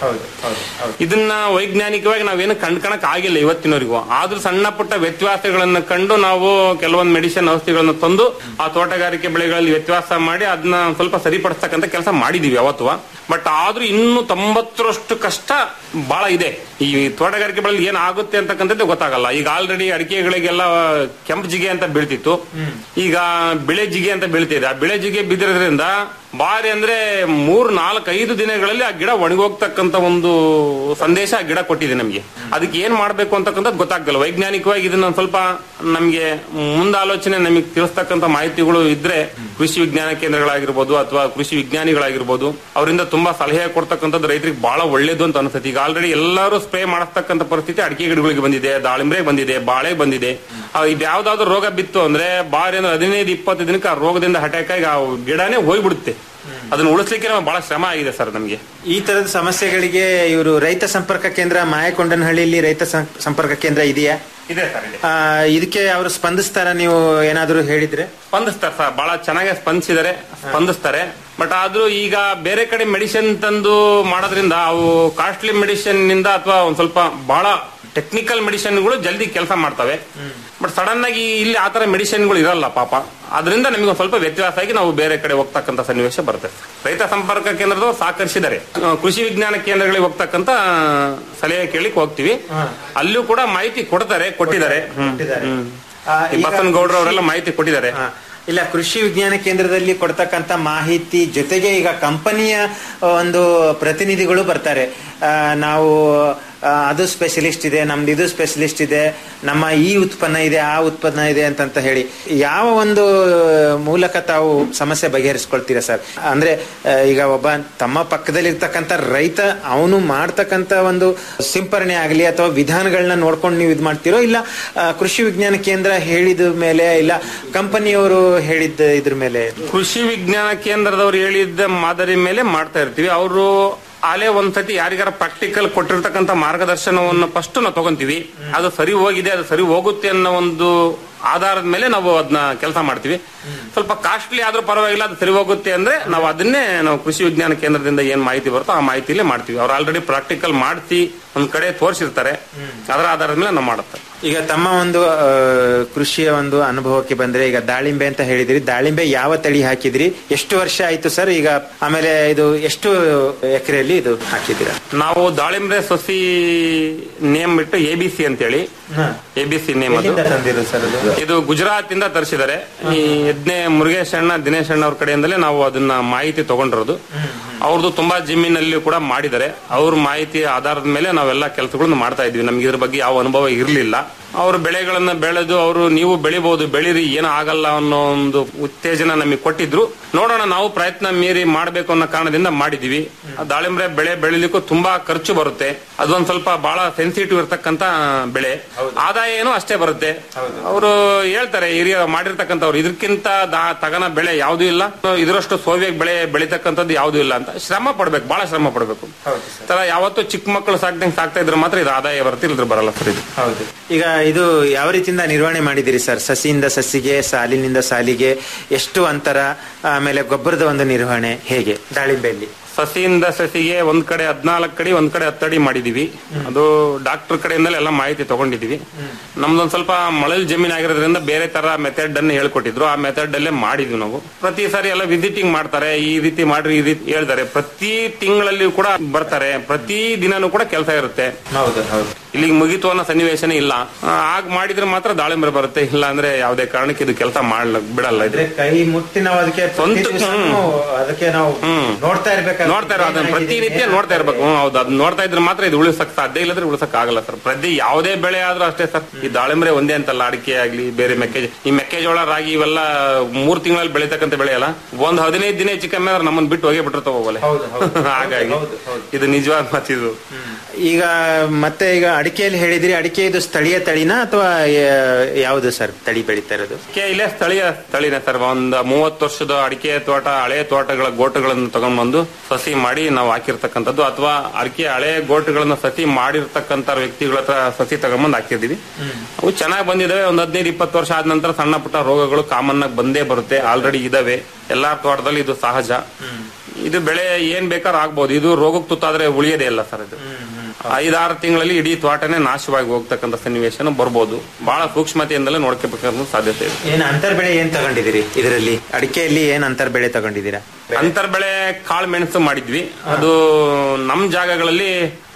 ಇದನ್ನ ವೈಜ್ಞಾನಿಕವಾಗಿ ನಾವೇನು ಕಂಡ್ಕಣಕ್ ಆಗಿಲ್ಲ ಇವತ್ತಿನವರೆಗೂ ಆದ್ರೂ ಸಣ್ಣ ಪುಟ್ಟ ವ್ಯತ್ಯಾಸಗಳನ್ನ ಕಂಡು ನಾವು ಕೆಲವೊಂದು ಮೆಡಿಸಿನ್ ಔಷಧಿಗಳನ್ನ ತಂದು ಆ ತೋಟಗಾರಿಕೆ ಬೆಳೆಗಳಲ್ಲಿ ವ್ಯತ್ಯಾಸ ಮಾಡಿ ಅದನ್ನ ಸ್ವಲ್ಪ ಸರಿಪಡಿಸ್ತಕ್ಕಂಥ ಕೆಲಸ ಮಾಡಿದೀವಿ ಯಾವತ್ತು ಬಟ್ ಆದ್ರೂ ಇನ್ನು ತೊಂಬತ್ತರಷ್ಟು ಕಷ್ಟ ಬಹಳ ಇದೆ ಈ ತೋಟಗಾರಿಕೆ ಬೆಳೆಯಲ್ಲಿ ಏನ್ ಆಗುತ್ತೆ ಅಂತಕ್ಕಂಥದ್ದು ಗೊತ್ತಾಗಲ್ಲ ಈಗ ಆಲ್ರೆಡಿ ಅಡಿಕೆಗಳಿಗೆಲ್ಲ ಕೆಂಪು ಜಿಗೆ ಅಂತ ಬೀಳ್ತಿತ್ತು ಈಗ ಬಿಳೆ ಜಿಗೆ ಅಂತ ಬೀಳ್ತಿದೆ ಆ ಬಿಳೆ ಜಿಗೆ ಬಿದ್ದಿರೋದ್ರಿಂದ ಭಾರಿ ಅಂದ್ರೆ ಮೂರ್ ನಾಲ್ಕು ಐದು ದಿನಗಳಲ್ಲಿ ಆ ಗಿಡ ಒಣಗೋಗ್ತಕ್ಕಂತ ಒಂದು ಸಂದೇಶ ಆ ಗಿಡ ಕೊಟ್ಟಿದೆ ನಮಗೆ ಅದಕ್ಕೆ ಏನ್ ಮಾಡ್ಬೇಕು ಅಂತಕ್ಕಂಥದ್ದು ಗೊತ್ತಾಗ್ತಿಲ್ಲ ವೈಜ್ಞಾನಿಕವಾಗಿ ಇದನ್ನ ಒಂದ್ ಸ್ವಲ್ಪ ನಮಗೆ ಮುಂದಾಲೋಚನೆ ನಮಗೆ ತಿಳಿಸ್ತಕ್ಕಂಥ ಮಾಹಿತಿಗಳು ಇದ್ರೆ ಕೃಷಿ ವಿಜ್ಞಾನ ಕೇಂದ್ರಗಳಾಗಿರ್ಬೋದು ಅಥವಾ ಕೃಷಿ ವಿಜ್ಞಾನಿಗಳಾಗಿರ್ಬೋದು ಅವರಿಂದ ತುಂಬಾ ಸಲಹೆ ಕೊಡ್ತಕ್ಕಂಥದ್ದು ರೈತರಿಗೆ ಬಹಳ ಒಳ್ಳೇದು ಅಂತ ಅನಿಸುತ್ತೆ ಈಗ ಆಲ್ರೆಡಿ ಎಲ್ಲರೂ ಸ್ಪ್ರೇ ಮಾಡತಕ್ಕಂಥ ಪರಿಸ್ಥಿತಿ ಅಡಿಕೆ ಗಿಡಗಳಿಗೆ ಬಂದಿದೆ ದಾಳಿಂಬ್ರೆ ಬಂದಿದೆ ಬಾಳೆ ಬಂದಿದೆ ಆ, ಇದು ಯಾವ್ದಾದ್ರು ರೋಗ ಬಿತ್ತು ಅಂದ್ರೆ ಬಾರಿ ಅಂದ್ರೆ ಹದಿನೈದು ಇಪ್ಪತ್ತು ದಿನಕ್ಕೆ ಆ ರೋಗದಿಂದ ಅಟ್ಯಾಕ್ ಆಗಿ ಆ ಗಿಡನೇ ಹೋಗ್ಬಿಡುತ್ತೆ ಅದನ್ನ ಉಳಿಸ್ಲಿಕ್ಕೆ ನಮಗೆ ಬಹಳ ಶ್ರಮ ಆಗಿದೆ ಸರ್ ನಮಗೆ ಈ ತರದ ಸಮಸ್ಯೆಗಳಿಗೆ ಇವರು ರೈತ ಸಂಪರ್ಕ ಕೇಂದ್ರ ಮಾಯಕೊಂಡನಹಳ್ಳಿಯಲ್ಲಿ ರೈತ ಸಂ- ಸಂಪರ್ಕ ಕೇಂದ್ರ ಇದೆಯಾ ಇದೆ ಸರ್ ಇದೆ ಆ, ಇದಕ್ಕೆ ಅವರು ಸ್ಪಂದಿಸ್ತಾರ ನೀವು ಏನಾದರೂ ಹೇಳಿದ್ರೆ ಸ್ಪಂದಿಸ್ತಾರೆ ಸರ್ ಬಹಳ ಚೆನ್ನಾಗಿ ಸ್ಪಂದಿಸಿದ್ದಾರೆ ಸ್ಪಂದಿಸ್ತಾರೆ ಬಟ್ ಆದ್ರೂ ಈಗ ಬೇರೆ ಕಡೆ ಮೆಡಿಸಿನ್ ತಂದು ಮಾಡೋದ್ರಿಂದ ಅವು ಕಾಸ್ಟ್ಲಿ ಮೆಡಿಸಿನ್ ನಿಂದ ಅಥವಾ ಒಂದ್ ಸ್ವಲ್ಪ ಬಹಳ ಟೆಕ್ನಿಕಲ್ ಮೆಡಿಸಿನ್ಗಳು ಜಲ್ದಿ ಕೆಲಸ ಮಾಡ್ತವೆ ಬಟ್ ಸಡನ್ ಆಗಿ ಇಲ್ಲಿ ಆತರ ಮೆಡಿಸಿನ್ಗಳು ಇರಲ್ಲ ಪಾಪ ಅದರಿಂದ ನಮಗೆ ಒಂದ್ ಸ್ವಲ್ಪ ವ್ಯತ್ಯಾಸ ಆಗಿ ನಾವು ಬೇರೆ ಕಡೆ ಹೋಗ್ತಕ್ಕಂತ ಸನ್ನಿವೇಶ ಬರುತ್ತೆ ರೈತ ಸಂಪರ್ಕ ಕೇಂದ್ರದವರು ಸಹಕರಿಸಿದ್ದಾರೆ ಆ, ಕೃಷಿ ವಿಜ್ಞಾನ ಕೇಂದ್ರಗಳಿಗೆ ಹೋಗ್ತಕ್ಕಂತ ಸಲಹೆ ಕೇಳಿಕ್ ಹೋಗ್ತೀವಿ ಅಲ್ಲೂ ಕೂಡ ಮಾಹಿತಿ ಕೊಡ್ತಾರೆ ಕೊಟ್ಟಿದ್ದಾರೆ ಹ್ಮ್. ಹ್ಮ್. ಆ, ಈ ಈಗ ಬಸವನಗೌಡ್ರು ಅವರೆಲ್ಲ ಮಾಹಿತಿ ಕೊಟ್ಟಿದ್ದಾರೆ ಆ, ಇಲ್ಲ ಕೃಷಿ ವಿಜ್ಞಾನ ಕೇಂದ್ರದಲ್ಲಿ ಕೊಡ್ತಕ್ಕಂತ ಮಾಹಿತಿ ಜೊತೆಗೆ ಈಗ ಕಂಪನಿಯ ಒಂದು ಪ್ರತಿನಿಧಿಗಳು ಬರ್ತಾರೆ ಆ, ನಾವು ಆ, ಅದು ಸ್ಪೆಷಲಿಸ್ಟ್ ಇದೆ ನಮ್ದು ಇದು ಸ್ಪೆಷಲಿಸ್ಟ್ ಇದೆ ನಮ್ಮ ಈ ಉತ್ಪನ್ನ ಇದೆ ಆ ಉತ್ಪನ್ನ ಇದೆ ಅಂತಂತ ಹೇಳಿ ಯಾವ ಒಂದು ಮೂಲಕ ತಾವು ಸಮಸ್ಯೆ ಬಗೆಹರಿಸ್ಕೊಳ್ತೀರಾ ಸರ್ ಅಂದ್ರೆ ಆ, ಈಗ ಒಬ್ಬ ತಮ್ಮ ಪಕ್ಕದಲ್ಲಿರ್ತಕ್ಕಂಥ ರೈತ ಅವನು ಮಾಡ್ತಕ್ಕಂಥ ಒಂದು ಸಿಂಪರಣೆ ಆಗಲಿ ಅಥವಾ ವಿಧಾನಗಳನ್ನ ನೋಡ್ಕೊಂಡು ನೀವು ಇದು ಮಾಡ್ತೀರೋ ಇಲ್ಲ ಆ, ಕೃಷಿ ವಿಜ್ಞಾನ ಕೇಂದ್ರ ಹೇಳಿದ ಮೇಲೆ ಇಲ್ಲ ಕಂಪನಿಯವರು ಹೇಳಿದ್ದ ಇದ್ರ ಮೇಲೆ ಕೃಷಿ ವಿಜ್ಞಾನ ಕೇಂದ್ರದವ್ರು ಹೇಳಿದ್ದ ಮಾದರಿ ಮೇಲೆ ಮಾಡ್ತಾ ಇರ್ತೀವಿ ಅವರು ಅಲ್ಲೇ ಒಂದ್ಸತಿ ಯಾರಿಗಾರ ಪ್ರಾಕ್ಟಿಕಲ್ ಕೊಟ್ಟಿರ್ತಕ್ಕಂಥ ಮಾರ್ಗದರ್ಶನವನ್ನು ಫಸ್ಟ್ ನಾವು ತಗೊಂತೀವಿ ಅದು ಸರಿ ಹೋಗಿದೆ ಅದು ಸರಿ ಹೋಗುತ್ತೆ ಅನ್ನೋ ಒಂದು ಆಧಾರದ ಮೇಲೆ ನಾವು ಅದನ್ನ ಕೆಲಸ ಮಾಡ್ತೀವಿ ಸ್ವಲ್ಪ ಕಾಸ್ಟ್ಲಿ ಆದ್ರೂ ಪರವಾಗಿಲ್ಲ ಅದು ಸರಿ ಹೋಗುತ್ತೆ ಅಂದ್ರೆ ನಾವು ಅದನ್ನೇ ನಾವು ಕೃಷಿ ವಿಜ್ಞಾನ ಕೇಂದ್ರದಿಂದ ಏನ್ ಮಾಹಿತಿ ಬರುತ್ತೋ ಆ ಮಾಹಿತಿಲೇ ಮಾಡ್ತೀವಿ ಅವ್ರು ಆಲ್ರೆಡಿ ಪ್ರಾಕ್ಟಿಕಲ್ ಮಾಡಿಸಿ ಒಂದ್ ಕಡೆ ತೋರಿಸಿರ್ತಾರೆ ಅದರ ಆಧಾರದ ಮೇಲೆ ನಾವು ಮಾಡುತ್ತೆ ಈಗ ತಮ್ಮ ಒಂದು ಆ, ಕೃಷಿಯ ಒಂದು ಅನುಭವಕ್ಕೆ ಬಂದ್ರೆ ಈಗ ದಾಳಿಂಬೆ ಅಂತ ಹೇಳಿದ್ರಿ ದಾಳಿಂಬೆ ಯಾವ ತಳಿ ಹಾಕಿದ್ರಿ ಎಷ್ಟು ವರ್ಷ ಆಯ್ತು ಸರ್ ಈಗ ಆಮೇಲೆ ಇದು ಎಷ್ಟು ಎಕರೆಯಲ್ಲಿ ಇದು ಹಾಕಿದ್ದೀರಾ ನಾವು ದಾಳಿಂಬ್ರೆ ಸಸಿ ನೇಮ್ ಬಿಟ್ಟು ಎ ಬಿ ಸಿ ಅಂತೇಳಿ ಎ ಬಿ ಸಿ ನೇಮ್ ಅದು ಎಲ್ಲಿಂದ ತಂದಿರೋದು ಸರ್ ಅದು ಇದು ಗುಜರಾತ್ ಇಂದ ತರಿಸಿದ್ದಾರೆ ಈ ಯಜ್ಞೆ ಮುರುಗೇಶ್ ಅಣ್ಣ ದಿನೇಶ್ ಅಣ್ಣ ಅವ್ರ ಕಡೆಯಿಂದಲೇ ನಾವು ಅದನ್ನ ಮಾಹಿತಿ ತಗೊಂಡಿರೋದು ಅವ್ರದ್ದು ತುಂಬಾ ಜಮೀನಲ್ಲಿ ಕೂಡ ಮಾಡಿದ್ದಾರೆ ಅವ್ರ ಮಾಹಿತಿ ಆಧಾರದ ಮೇಲೆ ನಾವೆಲ್ಲ ಕೆಲಸಗಳನ್ನ ಮಾಡ್ತಾ ಇದ್ವಿ ನಮ್ಗೆ ಇದ್ರ ಬಗ್ಗೆ ಯಾವ ಅನುಭವ ಇರಲಿಲ್ಲ ಅವ್ರ ಬೆಳೆಗಳನ್ನ ಬೆಳೆದು ಅವರು ನೀವು ಬೆಳಿಬಹುದು ಬೆಳಿರಿ ಏನೂ ಆಗಲ್ಲ ಅನ್ನೋ ಒಂದು ಉತ್ತೇಜನ ನಮಗೆ ಕೊಟ್ಟಿದ್ರು ನೋಡೋಣ ನಾವು ಪ್ರಯತ್ನ ಮೀರಿ ಮಾಡ್ಬೇಕು ಅನ್ನೋ ಕಾರಣದಿಂದ ಮಾಡಿದೀವಿ ಆ ದಾಳಿಂಬ್ರೆ ಬೆಳೆ ಬೆಳಿಲಿಕ್ಕೂ ತುಂಬಾ ಖರ್ಚು ಬರುತ್ತೆ ಅದೊಂದ್ ಸ್ವಲ್ಪ ಬಹಳ ಸೆನ್ಸಿಟಿವ್ ಇರ್ತಕ್ಕಂತ ಬೆಳೆ ಆದಾಯ ಏನೋ ಅಷ್ಟೇ ಬರುತ್ತೆ ಅವರು ಹೇಳ್ತಾರೆ ಹಿರಿಯ ಮಾಡಿರ್ತಕ್ಕಂಥವ್ರು ಇದಕ್ಕಿಂತ ದಾ- ತಗನ ಬೆಳೆ ಯಾವ್ದು ಇಲ್ಲ ಇದರಷ್ಟು ಸೋವಿಯಾಗಿ ಬೆಳೆ ಬೆಳಿತಕ್ಕಂಥದ್ದು ಯಾವ್ದು ಇಲ್ಲ ಅಂತ ಶ್ರಮ ಪಡ್ಬೇಕು ಬಹಳ ಶ್ರಮ ಪಡ್ಬೇಕು ತರ ಯಾವತ್ತು ಚಿಕ್ಕ ಮಕ್ಕಳು ಸಾಕ್ದಂಗೆ ಸಾಕ್ತಾ ಇದ್ರೆ ಮಾತ್ರ ಇದು ಆದಾಯ ಬರುತ್ತೆ ಇಲ್ಲದ್ರೆ ಬರಲ್ಲ ಸರ್ ಇದು ಹೌದು ಈಗ ಇದು ಯಾವ ರೀತಿಯಿಂದ ನಿರ್ವಹಣೆ ಮಾಡಿದಿರಿ ಸರ್ ಸಸಿಯಿಂದ ಸಸಿಗೆ ಸಾಲಿನಿಂದ ಸಾಲಿಗೆ ಎಷ್ಟು ಅಂತರ ಆಮೇಲೆ ಗೊಬ್ಬರದ ಒಂದು ನಿರ್ವಹಣೆ ಹೇಗೆ ದಾಳಿಂಬೆಯಲ್ಲಿ ಸಸಿಯಿಂದ ಸಸಿಗೆ ಒಂದ್ ಕಡೆ ಹದ್ನಾಲ್ಕು ಕಡೆ ಒಂದ್ ಕಡೆ ಹತ್ತಡಿ ಮಾಡಿದೀವಿ ಅದು ಡಾಕ್ಟರ್ ಕಡೆಯಿಂದಲೇ ಎಲ್ಲ ಮಾಹಿತಿ ತಗೊಂಡಿದೀವಿ ನಮ್ದೊಂದ್ ಸ್ವಲ್ಪ ಮಳಲ್ ಜಮೀನ್ ಆಗಿರೋದ್ರಿಂದ ಬೇರೆ ತರ ಮೆಥಡ್ ಅನ್ನು ಹೇಳ್ಕೊಟ್ಟಿದ್ರು ಆ ಮೆಥಡ್ ಅಲ್ಲೇ ಮಾಡಿದ್ವಿ ನಾವು ಪ್ರತಿ ಸಾರಿ ಎಲ್ಲ ವಿಸಿಟಿಂಗ್ ಮಾಡ್ತಾರೆ ಈ ರೀತಿ ಮಾಡ್ರಿ ಈ ರೀತಿ ಹೇಳ್ತಾರೆ ಪ್ರತಿ ತಿಂಗಳಲ್ಲಿ ಕೂಡ ಬರ್ತಾರೆ ಪ್ರತಿ ದಿನನೂ ಕೂಡ ಕೆಲಸ ಇರುತ್ತೆ ಹೌದು ಹೌದು ಇಲ್ಲಿಗೆ ಮುಗಿತು ಅನ್ನೋ ಸನ್ನಿವೇಶನೇ ಇಲ್ಲ ಆ, ಆಗ ಮಾಡಿದ್ರೆ ಮಾತ್ರ ದಾಳಿಂಬೆ ಬರುತ್ತೆ ಇಲ್ಲ ಅಂದ್ರೆ ಯಾವುದೇ ಕಾರಣಕ್ಕೆ ಇದು ಕೆಲಸ ಮಾಡ್ಲ ಬಿಡಲ್ಲ ಇದು ಅಂದ್ರೆ ಕೈ ಮುಟ್ಟಿ ನಾವು ಅದಕ್ಕೆ ಪ್ರತಿ ಸ್ವಂತ- ದಿವ್ಸನೂ ಅದಕ್ಕೆ ನಾವು ನೋಡ್ತಾ ಇರ್ಬೇಕು ನೋಡ್ತಾ ಇರೋ ಅದನ್ನ ಪ್ರತಿನಿತ್ಯ ನೋಡ್ತಾ ಇರ್ಬೇಕು ಹ್ಮ್, ಹೌದು ಅದನ್ನ ನೋಡ್ತಾ ಇದ್ರೆ ಮಾತ್ರ ಇದು ಉಳಿಸಕ್ ಸಾಧ್ಯ ಇಲ್ಲದ್ರೆ ಉಳಿಸಕ್ ಆಗಲ್ಲ ಸರ್ ಪ್ರತಿ ಯಾವುದೇ ಬೆಳೆ ಆದ್ರೂ ಅಷ್ಟೇ ಸರ್ ಈ ದಾಳಿಂಬ್ರೆ ಒಂದೇ ಅಂತಲ್ಲ ಅಡಿಕೆ ಆಗ್ಲಿ ಬೇರೆ ಮೆಕ್ಕೆಜೋಳ ಈ ಮೆಕ್ಕೆಜೋಳ ರಾಗಿ ಇವೆಲ್ಲ ಮೂರ್ ತಿಂಗಳಲ್ಲಿ ಬೆಳಿತಕ್ಕಂತ ಬೆಳೆ ಅಲ್ಲ ಒಂದ್ ಹದಿನೈದು ದಿನ ಹೆಚ್ಚು ಕಮ್ಮಿ ಆದ್ರೆ ನಮ್ಮನ್ನ ಬಿಟ್ಟು ಹೋಗೇ ಬಿಟ್ಟಿರ್ತಾವ ಹೋಗಲೆ ಹಾಗಾಗಿ ಇದು ನಿಜವಾದ ಮಾತಿದು ಈಗ ಮತ್ತೆ ಈಗ ಅಡಿಕೆಯಲ್ಲಿ ಹೇಳಿದ್ರಿ ಅಡಿಕೆ ಇದು ಸ್ಥಳೀಯ ತಳಿನ ಅಥವಾ ಯಾವುದು ಸರ್ ತಳಿ ಬೆಳೀತಾ ಇರೋದು ಅಡಿಕೆ ಇಲ್ಲೇ ಸ್ಥಳೀಯ ಸ್ಥಳೀಯ ಸರ್ ಒಂದ್ ಮೂವತ್ತು ವರ್ಷದ ಅಡಿಕೆ ತೋಟ ಹಳೆ ತೋಟಗಳ ಗೋಟುಗಳನ್ನು ತಗೊಂಡ್ಬಂದು ಸಸಿ ಮಾಡಿ ನಾವು ಹಾಕಿರ್ತಕ್ಕಂಥದ್ದು ಅಥವಾ ಅಡಿಕೆ ಹಳೆ ಗೋಟುಗಳನ್ನ ಸಸಿ ಮಾಡಿರ್ತಕ್ಕಂಥ ವ್ಯಕ್ತಿಗಳ ಹತ್ರ ಸಸಿ ತಗೊಂಡ್ಬಂದು ಹಾಕಿರ್ತೀವಿ ಅವು ಚೆನ್ನಾಗಿ ಬಂದಿದಾವೆ ಒಂದ್ ಹದಿನೈದು ಇಪ್ಪತ್ತು ವರ್ಷ ಆದ ನಂತರ ಸಣ್ಣ ಪುಟ್ಟ ರೋಗಗಳು ಕಾಮನ್ ಆಗಿ ಬಂದೇ ಬರುತ್ತೆ ಆಲ್ರೆಡಿ ಇದಾವೆ ಎಲ್ಲಾ ತೋಟದಲ್ಲಿ ಇದು ಸಹಜ ಇದು ಬೆಳೆ ಏನ್ ಬೇಕಾದ್ರೂ ಆಗ್ಬೋದು ಇದು ರೋಗಕ್ಕೆ ತುತ್ತಾದ್ರೆ ಉಳಿಯೋದೇ ಇಲ್ಲ ಸರ್ ಇದು ಐದಾರು ತಿಂಗಳಲ್ಲಿ ಇಡೀ ತೋಟನೇ ನಾಶವಾಗಿ ಹೋಗ್ತಕ್ಕಂಥ ಸನ್ನಿವೇಶನ ಬರ್ಬೋದು ಬಹಳ ಸೂಕ್ಷ್ಮತೆಯಿಂದಲೇ ನೋಡ್ಕೋಬೇಕನ್ನೋ ಸಾಧ್ಯತೆ ಇದೆ ಏನ್ ಅಂತರ್ ಬೆಳೆ ಏನ್ ತಗೊಂಡಿದ್ದೀರಿ ಇದರಲ್ಲಿ ಅಡಿಕೆಯಲ್ಲಿ ಏನ್ ಅಂತರ್ ಬೆಳೆ ತಗೊಂಡಿದ್ದೀರಾ ಅಂತರ್ ಬೆಳೆ ಕಾಳು ಮೆಣಸು ಮಾಡಿದ್ವಿ ಅದು ನಮ್ ಜಾಗಗಳಲ್ಲಿ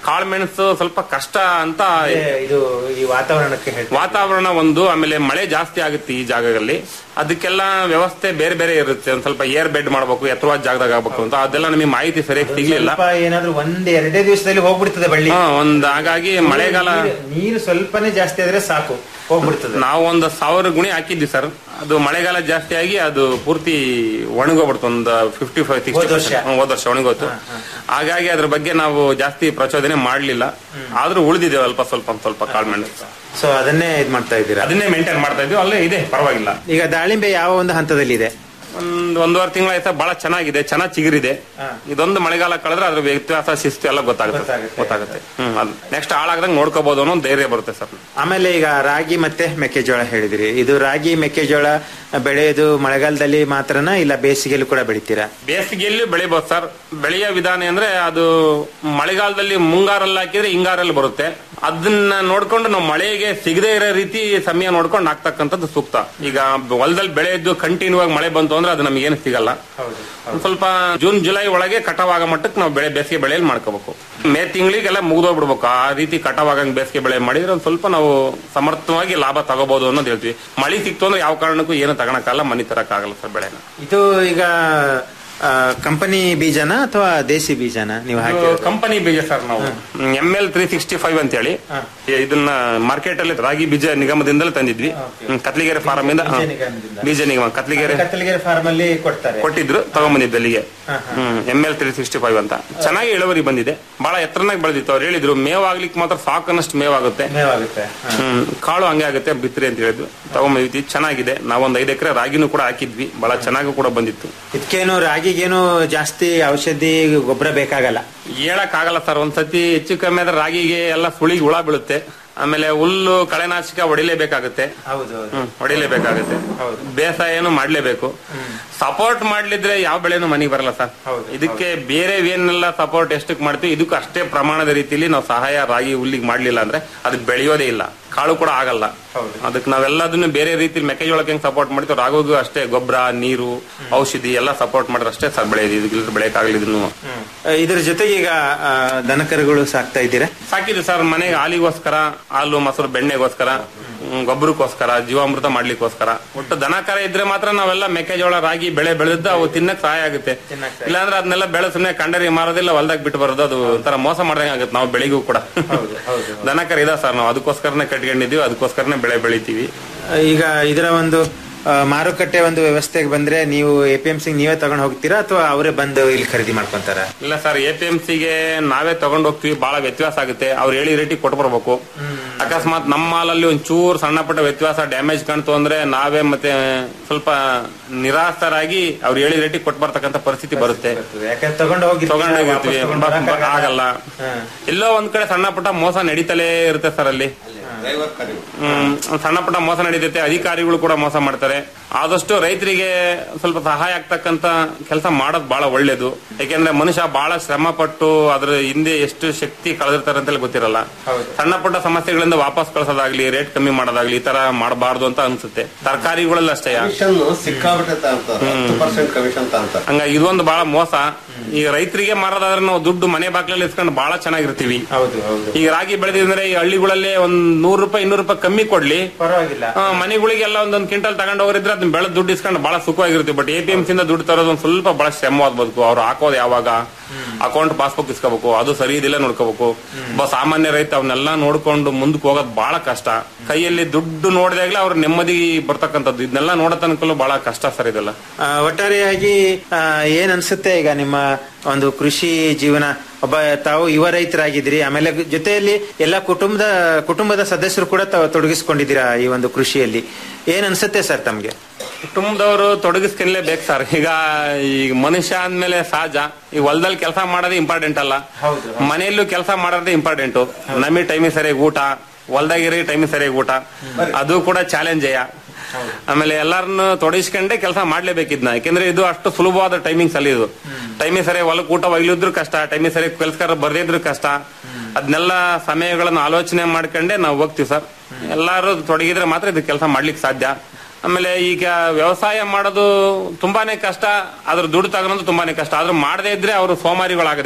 ಕಾಳುಮೆಣಸು ಸ್ವಲ್ಪ ಕಷ್ಟ ಅಂತ ಇದು ಈ ವಾತಾವರಣಕ್ಕೆ ಹೇಳ್ತಾರೆ ವಾತಾವರಣ ಒಂದು ಆಮೇಲೆ ಮಳೆ ಜಾಸ್ತಿ ಆಗುತ್ತೆ ಈ ಜಾಗದಲ್ಲಿ ಅದಕ್ಕೆಲ್ಲ ವ್ಯವಸ್ಥೆ ಬೇರೆ ಬೇರೆ ಇರುತ್ತೆ ಒಂದ್ ಸ್ವಲ್ಪ ಏರ್ ಬೆಡ್ ಮಾಡ್ಬೇಕು ಎತ್ತರವಾದ ಜಾಗದಾಗ ಆಗ್ಬೇಕು ಅಂತ ಅದೆಲ್ಲ ನಮಗೆ ಮಾಹಿತಿ ಸರಿಯಾಗಿ ಸಿಗ್ಲಿಲ್ಲ ಸ್ವಲ್ಪ ಏನಾದ್ರೂ ಒಂದ್ ಎರಡೇ ದಿವಸದಲ್ಲಿ ಹೋಗ್ಬಿಡ್ತದೆ ಬಳ್ಳಿ ಹಾ, ಒಂದ್ ಹಾಗಾಗಿ ಮಳೆಗಾಲ ನೀರು- ನೀರು ಸ್ವಲ್ಪನೇ ಜಾಸ್ತಿ ಆದ್ರೆ ಸಾಕು ಹೋಗ್ಬಿಡ್ತದೆ ನಾವು ಒಂದು ಸಾವಿರ ಗುಣಿ ಹಾಕಿದ್ವಿ ಸರ್ ಅದು ಮಳೆಗಾಲ ಜಾಸ್ತಿ ಆಗಿ ಅದು ಪೂರ್ತಿ ಒಣಗೋಗ್ಬಿಡ್ತು ಒಂದು ಫಿಫ್ಟಿ ಫೈವ್ ಸಿಕ್ಸ್ಟಿ ಹೋದ್ ವರ್ಷ? ಹೋದ ವರ್ಷ ಒಣಗೋತು ಹಾಗಾಗಿ ಅದ್ರ ಬಗ್ಗೆ ನಾವು ಜಾಸ್ತಿ ಪ್ರಚೋದನೆ ಮಾಡ್ಲಿಲ್ಲ ಆದ್ರೂ ಉಳಿದಿದೆ ಅಲ್ಪ ಸ್ವಲ್ಪ ಒಂದ್ ಸ್ವಲ್ಪ ಕಾಳ್ಮೆಣಸು ಸೊ ಅದನ್ನೇ ಇದ್ ಮಾಡ್ತಾ ಇದ್ದೀರಾ ಅದನ್ನೇ ಮೇಂಟೈನ್ ಮಾಡ್ತಾ ಇದ್ವಿ ಅಲ್ಲೇ ಇದೆ ಪರವಾಗಿಲ್ಲ ಈಗ ದಾಳಿಂಬೆ ಯಾವ ಒಂದು ಹಂತದಲ್ಲಿ ಇದೆ ಒಂದ್ ಒಂದೂವರೆ ತಿಂಗಳ ಆಯ್ತಾ ಬಹಳ ಚೆನ್ನಾಗಿದೆ ಚೆನ್ನಾಗಿ ಚಿಗುರಿದೆ ಇದೊಂದು ಮಳೆಗಾಲ ಕಳೆದ್ರೆ ಅದ್ರ ವ್ಯತ್ಯಾಸ ಶಿಸ್ತು ಎಲ್ಲ ಗೊತ್ತಾಗುತ್ತೆ ಗೊತ್ತಾಗುತ್ತೆ. ಗೊತ್ತಾಗುತ್ತೆ ಹ್ಮ್ ಅದು ನೆಕ್ಸ್ಟ್ ಹಾಳಾಗದಂಗ್ ನೋಡ್ಕೋಬಹುದು ಅನ್ನೋ ಒಂದ್ ಧೈರ್ಯ ಬರುತ್ತೆ ಸರ್ ಆಮೇಲೆ ಈಗ ರಾಗಿ ಮತ್ತೆ ಮೆಕ್ಕೆಜೋಳ ಹೇಳಿದಿರಿ ಇದು ರಾಗಿ ಮೆಕ್ಕೆಜೋಳ ಬೆಳೆಯೋದು ಮಳೆಗಾಲದಲ್ಲಿ ಮಾತ್ರನಾ ಇಲ್ಲ ಬೇಸಿಗೆಯಲ್ಲೂ ಕೂಡ ಬೆಳಿತೀರಾ ಬೇಸಿಗೆಯಲ್ಲಿ ಬೆಳಿಬಹುದು ಸರ್ ಬೆಳೆಯೋ ವಿಧಾನ ಅಂದ್ರೆ ಅದು ಮಳೆಗಾಲದಲ್ಲಿ ಮುಂಗಾರಲ್ಲಿ ಹಾಕಿದ್ರೆ ಹಿಂಗಾರಲ್ಲಿ ಬರುತ್ತೆ ಅದನ್ನ ನೋಡ್ಕೊಂಡು ನಾವು ಮಳೆಗೆ ಸಿಗದೆ ಇರೋ ರೀತಿ ಸಮಯ ನೋಡ್ಕೊಂಡು ಹಾಕ್ತಕ್ಕಂಥದ್ದು ಸೂಕ್ತ ಈಗ ಹೊಲದಲ್ಲಿ ಬೆಳೆ ಇದ್ದು ಕಂಟಿನ್ಯೂ ಆಗಿ ಮಳೆ ಬಂತು ಅಂದ್ರೆ ಅದು ನಮಗೇನು ಸಿಗಲ್ಲ ಒಂದ್ ಸ್ವಲ್ಪ ಜೂನ್ ಜುಲೈ ಒಳಗೆ ಕಟಾವ್ ಆಗೋ ಮಟ್ಟಕ್ಕೆ ನಾವು ಬೆಳೆ ಬೇಸಿಗೆ ಬೆಳೆಯಲ್ಲಿ ಮಾಡ್ಕೋಬೇಕು ಮೇ ತಿಂಗಳಿಗೆಲ್ಲ ಮುಗ್ದೋಗ್ಬಿಡ್ಬೇಕು ಆ ರೀತಿ ಕಟಾವ್ ಆಗಂಗ್ ಬೇಸಿಗೆ ಬೆಳೆ ಮಾಡಿದ್ರೆ ಒಂದ್ ಸ್ವಲ್ಪ ನಾವು ಸಮರ್ಥವಾಗಿ ಲಾಭ ತಗೋಬಹುದು ಅನ್ನೋದು ಹೇಳ್ತೀವಿ ಮಳೆ ಸಿಕ್ತು ಅಂದ್ರೆ ಯಾವ ಕಾರಣಕ್ಕೂ ಏನು ತಗೊಳಕ್ಕಾಗಲ್ಲ ಮನಿ ತರಕ್ಕಾಗಲ್ಲ ಸರ್ ಬೆಳೆನ ಇದು ಈಗ ಕಂಪನಿ ಬೀಜನ ಅಥವಾ ದೇಸಿ ಬೀಜನ ನೀವು ಹಾಕಿರೋದು ಕಂಪನಿ ಬೀಜ ಸರ್ ನಾವು M L three sixty five ಅಂತ ಹೇಳಿ ಇದನ್ನ ಮಾರ್ಕೆಟ್ ಅಲ್ಲಿ ರಾಗಿ ಬೀಜ ನಿಗಮದಿಂದಲೇ ತಂದಿದ್ವಿ ಹ್ಮ್, ಕತ್ಲಿಗೆರೆ ಫಾರಂ ಇಂದ ಹಾ. ನಿಗಮದಿಂದ. ಬೀಜ ನಿಗಮ ಕತ್ಲಿಗೆರೆ ಕತ್ತಲಗೆರೆ ಫಾರ್ಮ್ ಅಲ್ಲಿ ಕೊಡ್ತಾರೆ ಕೊಟ್ಟಿದ್ರು ತಗೊಂಬಂದಿದ್ದು ಅಲ್ಲಿಗೆ M L three sixty five ಅಂತ ಚೆನ್ನಾಗಿ ಇಳುವರಿ ಬಂದಿದೆ ಬಹಳ ಎತ್ತರನಾಗಿ ಬೆಳೆದಿತ್ತು ಅವ್ರು ಹೇಳಿದ್ರು ಮೇವಾಗ್ಲಿಕ್ಕೆ ಮಾತ್ರ ಸಾಕನಷ್ಟು ಮೇವಾಗುತ್ತೆ ಮೇವಾಗುತ್ತೆ ಹ್ಮ್ ಕಾಳು ಹಂಗೆ ಆಗುತ್ತೆ ಬಿತ್ರಿ ಅಂತ ಹೇಳಿದ್ರು ತಗೊಂಬಂದಿದ್ವಿ ಚೆನ್ನಾಗಿದೆ ನಾವೊಂದ್ ಐದು ಎಕರೆ ರಾಗಿನೂ ಕೂಡ ಹಾಕಿದ್ವಿ ಬಹಳ ಚೆನ್ನಾಗೂ ಕೂಡ ಬಂದಿತ್ತು ಇದಕ್ಕೇನು ರಾಗಿಗೇನು ಜಾಸ್ತಿ ಔಷಧಿ ಗೊಬ್ಬರ ಬೇಕಾಗಲ್ಲ ಹೇಳಕ್ ಆಗಲ್ಲ ಸರ್ ಒಂದ್ಸತಿ ಹೆಚ್ಚು ಕಮ್ಮಿ ಆದ್ರೆ ರಾಗಿಗೆ ಎಲ್ಲ ಸುಳಿಗೆ ಹುಳ ಬೀಳುತ್ತೆ ಆಮೇಲೆ ಹುಲ್ಲು ಕಳೆನಾಶಕ ಹೊಡಿಲೇಬೇಕಾಗುತ್ತೆ ಹೌದು ಹ್ಮ್ ಹೊಡಿಲೇಬೇಕಾಗುತ್ತೆ ಬೇಸಾಯನು ಮಾಡ್ಲೇಬೇಕು ಸಪೋರ್ಟ್ ಮಾಡ್ಲಿದ್ರೆ ಯಾವ ಬೆಳೆನೂ ಮನೆಗೆ ಬರಲ್ಲ ಸರ್ ಇದಕ್ಕೆ ಬೇರೆ ಏನೆಲ್ಲ ಸಪೋರ್ಟ್ ಎಷ್ಟಕ್ಕೆ ಮಾಡ್ತೀವಿ ಇದಕ್ಕೂ ಅಷ್ಟೇ ಪ್ರಮಾಣದ ರೀತಿಯಲ್ಲಿ ನಾವು ಸಹಾಯ ರಾಗಿ ಹುಲ್ಲಿಗೆ ಮಾಡ್ಲಿಲ್ಲ ಅಂದ್ರೆ ಅದು ಬೆಳೆಯೋದೇ ಇಲ್ಲ ಕಾಳು ಕೂಡ ಆಗಲ್ಲ ಅದಕ್ಕೆ ನಾವೆಲ್ಲದನ್ನು ಬೇರೆ ರೀತಿಲಿ ಮೆಕ್ಕೆಜೋಳಕ್ಕೆ ಹೆಂಗ್ ಸಪೋರ್ಟ್ ಮಾಡ್ತೀವಿ ರಾಗಿಗೂ ಅಷ್ಟೇ ಗೊಬ್ಬರ ನೀರು ಔಷಧಿ ಎಲ್ಲ ಸಪೋರ್ಟ್ ಮಾಡಿದ್ರೆ ಅಷ್ಟೇ ಸರ್ ಬೆಳೆಯೋದು ಇದಕ್ಕೆ ಬೆಳೆಯಕ್ಕಾಗಲ್ಲ ಇದನ್ನು ಆ, ಇದ್ರ ಜೊತೆಗೆ ಈಗ ಆ, ದನಕರುಗಳು ಸಾಕ್ತಾ ಇದ್ದೀರಾ ಸಾಕಿದ್ವಿ ಸರ್ ಮನೆಗೆ ಹಾಲಿಗೋಸ್ಕರ ಹಾಲು ಮೊಸರು ಬೆಣ್ಣೆಗೋಸ್ಕರ ಹ್ಮ್, ಗೊಬ್ಬರಕ್ಕೋಸ್ಕರ ಜೀವಾಮೃತ ಮಾಡ್ಲಿಕ್ಕೋಸ್ಕರ ಒಟ್ಟು ದನ ಕರ ಇದ್ರೆ ಮಾತ್ರ ನಾವೆಲ್ಲ ಮೆಕ್ಕೆಜೋಳ ರಾಗಿ ಬೆಳೆ ಬೆಳೆದಿದ್ದು ಅವು ತಿನ್ನಕ್ ಸಹಾಯ ಆಗುತ್ತೆ ಇಲ್ಲಾಂದ್ರೆ ಅದನ್ನೆಲ್ಲ ಬೆಳೆ ಸುಮ್ಮನೆ ಕಂಡರಿ ಮಾರೋದಿಲ್ಲ ಹೊಲ್ದಾಗ ಬಿಟ್ಟು ಬರೋದು ಅದು ಒಂಥರ ಮೋಸ ಮಾಡ್ದಂಗೆ ಆಗುತ್ತೆ ನಾವು ಬೆಳಿಗೂ ಕೂಡ ದನ ಕರ ಇದಾವ ಸರ್ ನಾವು ಅದಕ್ಕೋಸ್ಕರನೇ ಕಟ್ಕೊಂಡಿದೀವಿ ಅದಕ್ಕೋಸ್ಕರನೇ ಬೆಳೆ ಬೆಳಿತೀವಿ ಆ, ಈಗ ಇದರ ಒಂದು ಆ, ಮಾರುಕಟ್ಟೆ ಒಂದು ವ್ಯವಸ್ಥೆಗೆ ಬಂದ್ರೆ ನೀವು ಎ ಪಿ ಎಂ ಸಿ ನೀವೇ ತಗೊಂಡು ಹೋಗ್ತೀರಾ ಅಥವಾ ಅವರೇ ಬಂದು ಇಲ್ಲಿ ಖರೀದಿ ಮಾಡ್ಕೊಂತಾರ ಇಲ್ಲ ಸರ್ ಎ ಪಿ ಎಂ ಸಿಗೆ ನಾವೇ ತಗೊಂಡ್ ಹೋಗ್ತೀವಿ ಬಹಳ ವ್ಯತ್ಯಾಸ ಆಗುತ್ತೆ ಅವ್ರು ಹೇಳಿ ರೇಟಿಗೆ ಕೊಟ್ಟು ಬರ್ಬೇಕು ಅಕಸ್ಮಾತ್ ನಮ್ಮ ಮಾಲಲ್ಲಿ ಒಂದ್ ಚೂರ್ ಸಣ್ಣ ಪುಟ್ಟ ವ್ಯತ್ಯಾಸ ಡ್ಯಾಮೇಜ್ ಕಾಣ್ತು ಅಂದ್ರೆ ನಾವೇ ಮತ್ತೆ ಸ್ವಲ್ಪ ನಿರಾಸರಾಗಿ ಅವ್ರು ಹೇಳಿ ರೇಟಿಗೆ ಕೊಟ್ಟು ಬರ್ತಕ್ಕಂಥ ಪರಿಸ್ಥಿತಿ ಬರುತ್ತೆ ಯಾಕಂದ್ರೆ ತಗೊಂಡು ಹೋಗಿ ತಗೊಂಡ್ ಹೋಗಿರ್ತೀವಿ ತಗೊಂಡ್ ಬ- ಬ- ಬರಕ್ಕಾಗಲ್ಲ. ಆಗಲ್ಲ ಎಲ್ಲೋ ಒಂದ್ ಕಡೆ ಸಣ್ಣ ಪುಟ್ಟ ಮೋಸ ನಡೀತಲೇ ಇರುತ್ತೆ ಸರ್ ಅಲ್ಲಿ ಹ್ಮ್ ಒಂದ್ ಸಣ್ಣ ಪುಟ್ಟ ಮೋಸ ನಡೀತೈತೆ ಅಧಿಕಾರಿಗಳು ಕೂಡ ಮೋಸ ಮಾಡ್ತಾರೆ ಆದಷ್ಟು ರೈತರಿಗೆ ಸ್ವಲ್ಪ ಸಹಾಯ ಆಗ್ತಕ್ಕಂತ ಕೆಲಸ ಮಾಡೋದು ಬಹಳ ಒಳ್ಳೇದು ಯಾಕೆಂದ್ರೆ ಮನುಷ್ಯ ಬಹಳ ಶ್ರಮ ಪಟ್ಟು ಅದ್ರ ಹಿಂದೆ ಎಷ್ಟು ಶಕ್ತಿ ಕಳೆದಿರ್ತಾರೆ ಅಂತ ಗೊತ್ತಿರಲ್ಲ ಸಣ್ಣ ಪುಟ್ಟ ಸಮಸ್ಯೆಗಳಿಂದ ವಾಪಸ್ ಕಳ್ಸೋದಾಗ್ಲಿ ರೇಟ್ ಕಮ್ಮಿ ಮಾಡೋದಾಗ್ಲಿ ಈ ತರ ಮಾಡಬಾರ್ದು ಅಂತ ಅನ್ಸುತ್ತೆ ತರಕಾರಿಗಳಲ್ಲಿ ಅಷ್ಟೇ ಕಮಿಷನ್ ಸಿಕ್ಕಾಬಿಟ್ಟೆ ತಗೊಂತಾರೆ ಹತ್ತು ಪರ್ಸೆಂಟ್ ಕಮಿಷನ್ ತಗೊಂತಾರೆ ಹಂಗ ಇದೊಂದು ಬಹಳ ಮೋಸ ಈಗ ರೈತರಿಗೆ ಮಾರೋದಾದ್ರೆ ನಾವು ದುಡ್ಡು ಮನೆ ಬಾಗ್ಲಲ್ಲಿ ಇಸ್ಕೊಂಡು ಬಹಳ ಚೆನ್ನಾಗಿರ್ತೀವಿ ಹೌದು ಹೌದು ಈಗ ರಾಗಿ ಬೆಳೆದಿದ್ರೆ ಈ ಹಳ್ಳಿಗಳಲ್ಲೇ ಒಂದ್ ನೂರು ರೂಪಾಯಿ ಇನ್ನೂರು ರೂಪಾಯಿ ಕಮ್ಮಿ ಕೊಡ್ಲಿ ಪರವಾಗಿಲ್ಲ ಆ, ಮನೆಗಳಿಗೆಲ್ಲ ಒಂದೊಂದ್ ಕ್ವಿಂಟಲ್ ತಗೊಂಡ್ ಹೋಗಿದ್ರೆ ಅದನ್ನ ಬೆಳೆದ ದುಡ್ಡು ಇಸ್ಕೊಂಡು ಬಹಳ ಸುಖವಾಗಿರುತ್ತೆ ಬಟ್ ಎ ಪಿ ಎಂ ಸಿಂದ ದುಡ್ಡು ತರೋದು ಒಂದ್ ಸ್ವಲ್ಪ ಬಹಳ ಶ್ರಮವಾದ ಬದುಕು ಅವ್ರು ಹಾಕೋದು ಯಾವಾಗ ಅಕೌಂಟ್ ಪಾಸ್ಬುಕ್ ಇಸ್ಕೋಬೇಕು ಅದು ಸರಿ ಇದಿಲ್ಲ ನೋಡ್ಕೋಬೇಕು ಒಬ್ಬ ಸಾಮಾನ್ಯ ರೈತ ಅವನ್ನೆಲ್ಲ ನೋಡ್ಕೊಂಡು ಮುಂದಕ್ಕೆ ಹೋಗೋದು ಬಹಳ ಕಷ್ಟ ಕೈಯಲ್ಲಿ ದುಡ್ಡು ನೋಡಿದಾಗ್ಲೇ ಅವ್ರ ನೆಮ್ಮದಿ ಬರ್ತಕ್ಕಂಥದ್ದು ಇದನ್ನೆಲ್ಲ ನೋಡೋ ತನಕಲ್ಲೂ ಬಹಳ ಕಷ್ಟ ಸರ್ ಇದೆಲ್ಲ ಆ, ಒಟ್ಟಾರೆಯಾಗಿ ಆ, ಏನ್ ಅನ್ಸುತ್ತೆ ಈಗ ನಿಮ್ಮ ಒಂದು ಕೃಷಿ ಜೀವನ ಒಬ್ಬ ತಾವು ಯುವ ರೈತರಾಗಿದ್ದೀರಿ ಆಮೇಲೆ ಜೊತೆಯಲ್ಲಿ ಎಲ್ಲ ಕುಟುಂಬದ ಕುಟುಂಬದ ಸದಸ್ಯರು ಕೂಡ ತಾವು ತೊಡಗಿಸ್ಕೊಂಡಿದ್ದೀರಾ ಈ ಒಂದು ಕೃಷಿಯಲ್ಲಿ ಏನ್ ಅನ್ಸುತ್ತೆ ಸರ್ ತಮ್ಗೆ ಕುಟುಂಬದವರು ತೊಡಗಿಸ್ಕೊಂಡ್ಲೇಬೇಕು ಸರ್ ಈಗ ಈಗ ಮನುಷ್ಯ ಅಂದ್ಮೇಲೆ ಸಹಜ ಈ ಹೊಲದಲ್ಲಿ ಕೆಲಸ ಮಾಡೋದೇ ಇಂಪಾರ್ಟೆಂಟ್ ಅಲ್ಲ ಮನೆಯಲ್ಲೂ ಕೆಲಸ ಮಾಡೋದೇ ಇಂಪಾರ್ಟೆಂಟ್ ನಮಗೆ ಟೈಮಿಗೆ ಸರಿಯಾಗಿ ಊಟ ಹೊಲ್ದಾಗಿರಿ ಟೈಮಿಗೆ ಸರಿಯಾಗಿ ಊಟ ಅದು ಕೂಡ ಚಾಲೆಂಜೆಯ ಆಮೇಲೆ ಎಲ್ಲಾರನ್ನು ತೊಡಗಿಸ್ಕೊಂಡೆ ಕೆಲಸ ಮಾಡ್ಲೇಬೇಕಿದ್ನ ಯಾಕೆಂದ್ರೆ ಇದು ಅಷ್ಟು ಸುಲಭವಾದ ಟೈಮಿಂಗ್ಸ್ ಅಲ್ಲಿ ಇದು ಟೈಮಿಗೆ ಸರಿಯಾಗಿ ಹೊಲಕ್ಕೆ ಊಟ ಒಯ್ಲಿದ್ರು ಕಷ್ಟ ಟೈಮಿಗೆ ಸರಿಯಾಗಿ ಕೆಲಸಕಾರ ಬರ್ದಿದ್ರು ಕಷ್ಟ ಅದನ್ನೆಲ್ಲ ಸಮಯಗಳನ್ನು ಆಲೋಚನೆ ಮಾಡ್ಕೊಂಡೆ ನಾವು ಹೋಗ್ತೀವಿ ಸರ್ ಎಲ್ಲಾರು ತೊಡಗಿದ್ರೆ ಮಾತ್ರ ಇದು ಕೆಲಸ ಮಾಡ್ಲಿಕ್ಕೆ ಸಾಧ್ಯ ಆಮೇಲೆ ಈಗ ವ್ಯವಸಾಯ ಮಾಡೋದು ತುಂಬಾನೇ ಕಷ್ಟ ಅದ್ರ ದುಡ್ಡು ತಗೊಳೋದು ತುಂಬಾನೇ ಕಷ್ಟ ಆದ್ರೂ ಮಾಡದೇ ಇದ್ರೆ ಅವರು ಸೋಮಾರಿಗಳಾಗದೆಯಾ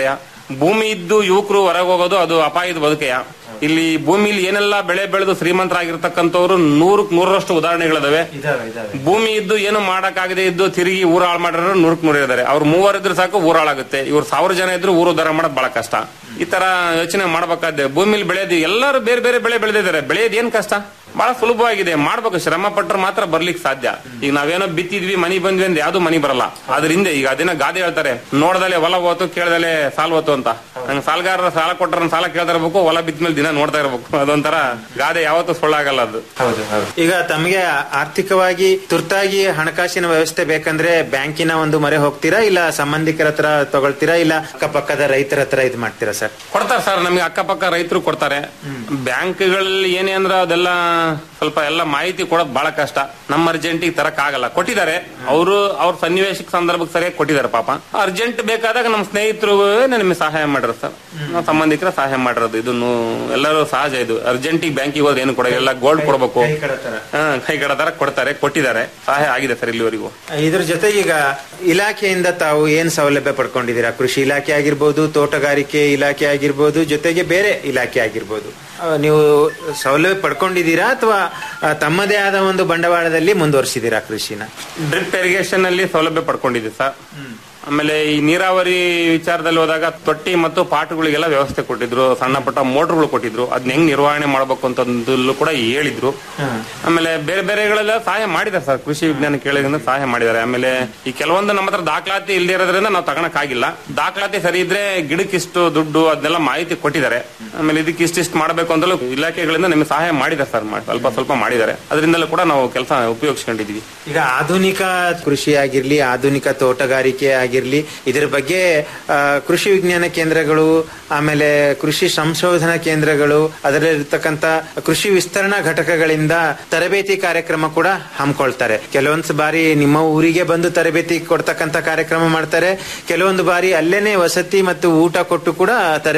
ಭೂಮಿ ಇದ್ದು ಯುವಕರು ಹೊರಗೆ ಹೋಗೋದು ಅದು ಅಪಾಯದ ಬದುಕೆಯ ಇಲ್ಲಿ ಭೂಮಿಲಿ ಏನೆಲ್ಲ ಬೆಳೆ ಬೆಳೆದು ಶ್ರೀಮಂತರಾಗಿರ್ತಕ್ಕಂಥವ್ರು ನೂರಕ್ ನೂರರಷ್ಟು ಉದಾಹರಣೆಗಳಿದಾವೆ ಭೂಮಿ ಇದ್ದು ಏನು ಮಾಡಕ್ಕಾಗದೆ ಇದ್ದು ತಿರುಗಿ ಊರು ಹಾಳು ಮಾಡಿರೋ ನೂರಕ್ ನೂರ ಇದ್ದಾರೆ ಅವ್ರು ಮೂವರು ಇದ್ರೆ ಸಾಕು ಊರು ಹಾಳಾಗುತ್ತೆ ಇವ್ರು ಸಾವಿರ ಜನ ಇದ್ರು ಊರು ಉದ್ಧಾರ ಮಾಡೋದು ಬಹಳ ಕಷ್ಟ ಈ ತರ ಯೋಚನೆ ಮಾಡ್ಬೇಕಾದ್ರೆ ಭೂಮಿಲಿ ಬೆಳೆಯೋದು ಎಲ್ಲರೂ ಬೇರೆ ಬೇರೆ ಬೆಳೆ ಬೆಳೆದಿದ್ದಾರೆ ಬೆಳೆಯೋದು ಏನ್ ಕಷ್ಟ ಬಹಳ ಸುಲಭವಾಗಿದೆ ಮಾಡ್ಬೇಕು ಶ್ರಮ ಪಟ್ಟರೆ ಮಾತ್ರ ಬರ್ಲಿಕ್ಕೆ ಸಾಧ್ಯ ಈಗ ನಾವೇನೋ ಬಿತ್ತಿದ್ವಿ ಮನಿ ಬಂದ್ವಿ ಅಂದ್ರೆ ಯಾವ್ದು ಮನಿ ಬರಲ್ಲ ಅದ್ರಿಂದ ಈಗ ಅದೇನೋ ಗಾದೆ ಹೇಳ್ತಾರೆ ನೋಡ್ದಲೆ ಹೊಲ ಹೋತು ಕೇಳ್ದಲೆ ಸಾಲ ಹೋತು ಅಂತ ನಂಗೆ ಸಾಲಗಾರರ ಸಾಲ ಕೊಟ್ಟರ ಸಾಲ ಕೇಳ್ತಾ ಇರ್ಬೇಕು ಹೊಲ ಬಿತ್ತ ಮೇಲೆ ದಿನ ನೋಡ್ತಾ ಇರ್ಬೇಕು ಅದೊಂಥರ ಗಾದೆ ಯಾವತ್ತೂ ಸುಳ್ಳಾಗಲ್ಲ ಅದು ಹೌದು ಹೌದು ಈಗ ತಮಗೆ ಆರ್ಥಿಕವಾಗಿ ತುರ್ತಾಗಿ ಹಣಕಾಸಿನ ವ್ಯವಸ್ಥೆ ಬೇಕಂದ್ರೆ ಬ್ಯಾಂಕಿನ ಒಂದು ಮೊರೆ ಹೋಗ್ತೀರಾ ಇಲ್ಲ ಸಂಬಂಧಿಕರ ಹತ್ರ ತಗೊಳ್ತೀರಾ ಇಲ್ಲ ಅಕ್ಕಪಕ್ಕದ ರೈತರ ಹತ್ರ ಇದು ಮಾಡ್ತೀರಾ ಸರ್ ಕೊಡ್ತಾರೆ ಸರ್ ನಮಗೆ ಅಕ್ಕಪಕ್ಕ ರೈತರು ಕೊಡ್ತಾರೆ ಬ್ಯಾಂಕ್ಗಳಲ್ಲಿ ಏನೇ ಅಂದ್ರೆ ಅದೆಲ್ಲ ಸ್ವಲ್ಪ ಎಲ್ಲ ಮಾಹಿತಿ ಕೊಡೋದು ಬಹಳ ಕಷ್ಟ ನಮ್ಮ ಅರ್ಜೆಂಟಿಗೆ ತರಕ್ ಆಗಲ್ಲ ಕೊಟ್ಟಿದ್ದಾರೆ ಅವರು ಅವ್ರ ಸನ್ನಿವೇಶಕ್ಕೆ ಸಂದರ್ಭಕ್ಕೆ ಸರಿಯಾಗಿ ಕೊಟ್ಟಿದ್ದಾರೆ ಪಾಪ ಅರ್ಜೆಂಟ್ ಬೇಕಾದಾಗ ನಮ್ಮ ಸ್ನೇಹಿತರು ನಮಗೆ ಸಹಾಯ ಮಾಡಿರೋ ಸರ್ ನಮ್ಮ ಸಂಬಂಧಿಕರ ಸಹಾಯ ಮಾಡಿರೋದು ಇದನ್ನು ಎಲ್ಲರೂ ಸಹಜ ಇದು ಅರ್ಜೆಂಟಿಗೆ ಬ್ಯಾಂಕಿಗೆ ಹೋದ್ರೆ ಏನು ಕೊಡೋ ಎಲ್ಲ ಗೋಲ್ಡ್ ಕೊಡಬೇಕು ಹಾ ಕೈ ಕಡ ತರ ಕೊಡ್ತಾರೆ ಕೊಟ್ಟಿದ್ದಾರೆ ಸಹಾಯ ಆಗಿದೆ ಸರ್ ಇಲ್ಲಿವರೆಗೂ ಇದ್ರ ಜೊತೆಗೆ ಈಗ ಇಲಾಖೆಯಿಂದ ತಾವು ಏನ್ ಸೌಲಭ್ಯ ಪಡ್ಕೊಂಡಿದ್ದೀರಾ ಕೃಷಿ ಇಲಾಖೆ ಆಗಿರ್ಬೋದು ತೋಟಗಾರಿಕೆ ಇಲಾಖೆ ಆಗಿರ್ಬೋದು ಜೊತೆಗೆ ಬೇರೆ ಇಲಾಖೆ ಆಗಿರ್ಬೋದು ಆ, ನೀವು ಸೌಲಭ್ಯ ಪಡ್ಕೊಂಡಿದ್ದೀರಾ ಅಥವಾ ಆ, ತಮ್ಮದೇ ಆದ ಒಂದು ಬಂಡವಾಳದಲ್ಲಿ ಮುಂದುವರಿಸಿದ್ದೀರಾ ಕೃಷಿನ ಡ್ರಿಪ್ ಇರಿಗೇಷನ್ ಅಲ್ಲಿ ಸೌಲಭ್ಯ ಪಡ್ಕೊಂಡಿದ್ದೆ ಸರ್ ಆಮೇಲೆ ಈ ನೀರಾವರಿ ವಿಚಾರದಲ್ಲಿ ಹೋದಾಗ ತೊಟ್ಟಿ ಮತ್ತು ಪಾಟ್ಗಳಿಗೆಲ್ಲ ವ್ಯವಸ್ಥೆ ಕೊಟ್ಟಿದ್ರು ಸಣ್ಣ ಪುಟ್ಟ ಮೋಟರ್ಗಳು ಕೊಟ್ಟಿದ್ರು ಅದನ್ನ ಹೆಂಗ್ ನಿರ್ವಹಣೆ ಮಾಡಬೇಕು ಅಂತಂದಲ್ಲೂ ಕೂಡ ಹೇಳಿದ್ರು ಆಮೇಲೆ ಬೇರೆ ಬೇರೆಗಳೆಲ್ಲ ಸಹಾಯ ಮಾಡಿದ್ದಾರೆ ಸರ್ ಕೃಷಿ ವಿಜ್ಞಾನ ಕೇಳಿದ್ರೆ ಸಹಾಯ ಮಾಡಿದ್ದಾರೆ ಆಮೇಲೆ ಈ ಕೆಲವೊಂದು ನಮ್ಮ ಹತ್ರ ದಾಖಲಾತಿ ಇಲ್ಲದೆ ಇರೋದ್ರಿಂದ ನಾವು ತಗೊಳಕ್ ಆಗಿಲ್ಲ ದಾಖಲಾತಿ ಸರಿ ಇದ್ರೆ ಗಿಡಕ್ಕೆ ಇಷ್ಟು ದುಡ್ಡು ಅದನ್ನೆಲ್ಲ ಮಾಹಿತಿ ಕೊಟ್ಟಿದ್ದಾರೆ ಆಮೇಲೆ ಇದಕ್ಕೆ ಇಷ್ಟಿಷ್ಟು ಮಾಡಬೇಕು ಅಂತಲೂ ಇಲಾಖೆಗಳಿಂದ ನಿಮಗೆ ಸಹಾಯ ಮಾಡಿದ್ದಾರೆ ಸರ್ ಮಾಡಿ- ಸ್ವಲ್ಪ ಸ್ವಲ್ಪ ಮಾಡಿದ್ದಾರೆ ಅದರಿಂದಲೂ ಕೂಡ ನಾವು ಕೆಲಸ ಉಪಯೋಗಿಸ್ಕೊಂಡಿದ್ವಿ ಈಗ ಆಧುನಿಕ ಕೃಷಿ ಆಗಿರ್ಲಿ ಆಧುನಿಕ ತೋಟಗಾರಿಕೆ ಆಗಿರ್ಲಿ ಇದರ ಬಗ್ಗೆ ಆ, ಕೃಷಿ ವಿಜ್ಞಾನ ಕೇಂದ್ರಗಳು ಆಮೇಲೆ ಕೃಷಿ ಸಂಶೋಧನಾ ಕೇಂದ್ರಗಳು ಅದರಲ್ಲಿರ್ತಕ್ಕಂಥ ಕೃಷಿ ವಿಸ್ತರಣಾ ಘಟಕಗಳಿಂದ ತರಬೇತಿ ಕಾರ್ಯಕ್ರಮ ಕೂಡ ಹಮ್ಮಿಕೊಳ್ತಾರೆ ಕೆಲವೊಂದು ಬಾರಿ ನಿಮ್ಮ ಊರಿಗೆ ಬಂದು ತರಬೇತಿ ಕೊಡ್ತಕ್ಕಂಥ ಕಾರ್ಯಕ್ರಮ ಮಾಡ್ತಾರೆ ಕೆಲವೊಂದು ಬಾರಿ ಅಲ್ಲೇನೆ ವಸತಿ ಮತ್ತು ಊಟ ಕೊಟ್ಟು ಕೂಡ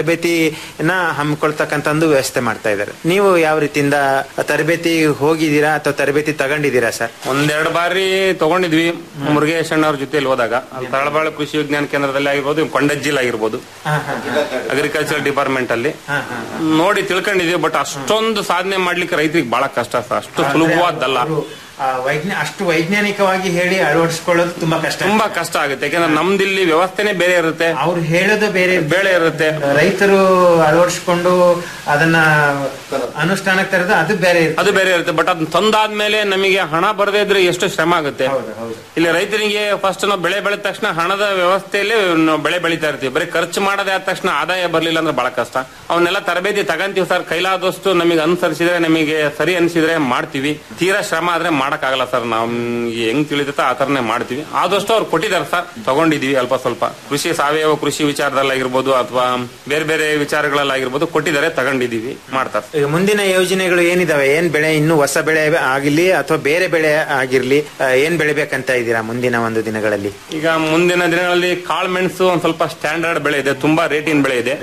ತರಬೇತಿನ ಹಮ್ಮಿಕೊಳ್ತಕ್ಕಂಥ ಒಂದು ವ್ಯವಸ್ಥೆ ಮಾಡ್ತಾ ಇದ್ದಾರೆ ನೀವು ಯಾವ ರೀತಿಯಿಂದ ತರಬೇತಿ ಹೋಗಿದ್ದೀರಾ ಅಥವಾ ತರಬೇತಿ ತಗೊಂಡಿದ್ದೀರಾ ಸರ್ ಒಂದೆರಡು ಬಾರಿ ತಗೊಂಡಿದ್ವಿ ಮುರುಗೇಶ್ ಅಣ್ಣವ್ರ ಜೊತೆಲಿ ಹೋದಾಗ ಅಲ್ಲಿ ತಳಬಾಳು ಕೃಷಿ ವಿಜ್ಞಾನ ಕೇಂದ್ರದಲ್ಲಿ ಆಗಿರ್ಬೋದು ಕೊಂಡಜ್ಜಿಲ್ ಆಗಿರ್ಬೋದು ಅಗ್ರಿಕಲ್ಚರ್ ಡಿಪಾರ್ಟ್ಮೆಂಟ್ ಅಲ್ಲಿ ನೋಡಿ ತಿಳ್ಕೊಂಡಿದೀವಿ ಬಟ್ ಅಷ್ಟೊಂದು ಸಾಧನೆ ಮಾಡ್ಲಿಕ್ಕೆ ರೈತರಿಗೆ ಬಹಳ ಕಷ್ಟ ಸರ್ ಅಷ್ಟು ಸುಲಭವಾದ್ದಲ್ಲ ಆ, ವೈಜ್ಞಾ ಅಷ್ಟು ವೈಜ್ಞಾನಿಕವಾಗಿ ಹೇಳಿ ಅಳವಡಿಸ್ಕೊಳ್ಳೋದು ತುಂಬಾ ಕಷ್ಟ ತುಂಬಾ ಕಷ್ಟ ಆಗುತ್ತೆ ಯಾಕಂದ್ರೆ ನಮ್ದಿಲ್ಲಿ ವ್ಯವಸ್ಥೆನೆ ಬೇರೆ ಇರುತ್ತೆ ಅವ್ರು ಹೇಳೋದು ಬೇರೆ ಬೇಳೆ ಇರುತ್ತೆ ರೈತರು ಅಳವಡಿಸ್ಕೊಂಡು ಅದನ್ನ ಅನುಷ್ಠಾನಕ್ಕೆ ತರದ ಅದು ಬೇರೆ ಇರುತ್ತೆ. ಅದು ಬೇರೆ ಇರುತ್ತೆ ಬಟ್ ಅದನ್ನ ತಂದಾದ್ಮೇಲೆ ನಮಗೆ ಹಣ ಬರದೇ ಇದ್ರೆ ಎಷ್ಟು ಶ್ರಮ ಆಗುತ್ತೆ ಇಲ್ಲಿ ರೈತರಿಗೆ ಫಸ್ಟ್ ನಾವು ಬೆಳೆ ಬೆಳೆದ ತಕ್ಷಣ ಹಣದ ವ್ಯವಸ್ಥೆಯಲ್ಲಿ ನಾವು ಬೆಳೆ ಬೆಳಿತಾ ಇರ್ತೀವಿ ಬರೀ ಖರ್ಚು ಮಾಡದೆ ಆದ ತಕ್ಷಣ ಆದಾಯ ಬರ್ಲಿಲ್ಲ ಅಂದ್ರೆ ಬಹಳ ಕಷ್ಟ ಅವನ್ನೆಲ್ಲ ತರಬೇತಿ ತಗಂತೀವಿ ಸರ್ ಕೈಲಾದಷ್ಟು ನಮಗೆ ಅನುಸರಿಸಿದ್ರೆ ನಮಗೆ ಸರಿ ಅನಿಸಿದ್ರೆ ಮಾಡ್ತೀವಿ ತೀರಾ ಶ್ರಮ ಆದ್ರೆ ಮಾಡಕ್ಕಾಗಲ್ಲ ಸರ್ ನಮ್ಗೆ ಹೆಂಗ್ ತಿಳಿದತ್ತ ಆ ತರನೇ ಮಾಡ್ತೀವಿ ಆದಷ್ಟು ಅವ್ರು ಕೊಟ್ಟಿದ್ದಾರೆ ಸರ್ ತಗೊಂಡಿದೀವಿ ಅಲ್ಪ ಸ್ವಲ್ಪ ಕೃಷಿ ಸಾವಯವ ಕೃಷಿ ವಿಚಾರದಲ್ಲಾಗಿರ್ಬೋದು ಅಥವಾ ಬೇರೆ ಬೇರೆ ವಿಚಾರಗಳಲ್ಲಾಗಿರ್ಬೋದು ಕೊಟ್ಟಿದ್ದಾರೆ ತಗೊಂಡಿದೀವಿ ಮಾಡ್ತಾರೆ ಈಗ ಮುಂದಿನ ಯೋಜನೆಗಳು ಏನಿದಾವೆ ಏನ್ ಬೆಳೆ ಇನ್ನು ಹೊಸ ಬೆಳೆ ಆಗಿರ್ಲಿ ಅಥವಾ ಬೇರೆ ಬೆಳೆ ಆಗಿರ್ಲಿ ಆ, ಏನ್ ಬೆಳಿಬೇಕಂತ ಇದ್ದೀರಾ ಮುಂದಿನ ಒಂದು ದಿನಗಳಲ್ಲಿ ಈಗ ಮುಂದಿನ ದಿನಗಳಲ್ಲಿ ಕಾಳು ಮೆಣಸು ಒಂದ್ ಸ್ವಲ್ಪ ಸ್ಟ್ಯಾಂಡರ್ಡ್ ಬೆಳೆ ಇದೆ ತುಂಬಾ ರೇಟಿನ ಬೆಳೆ ಇದೆ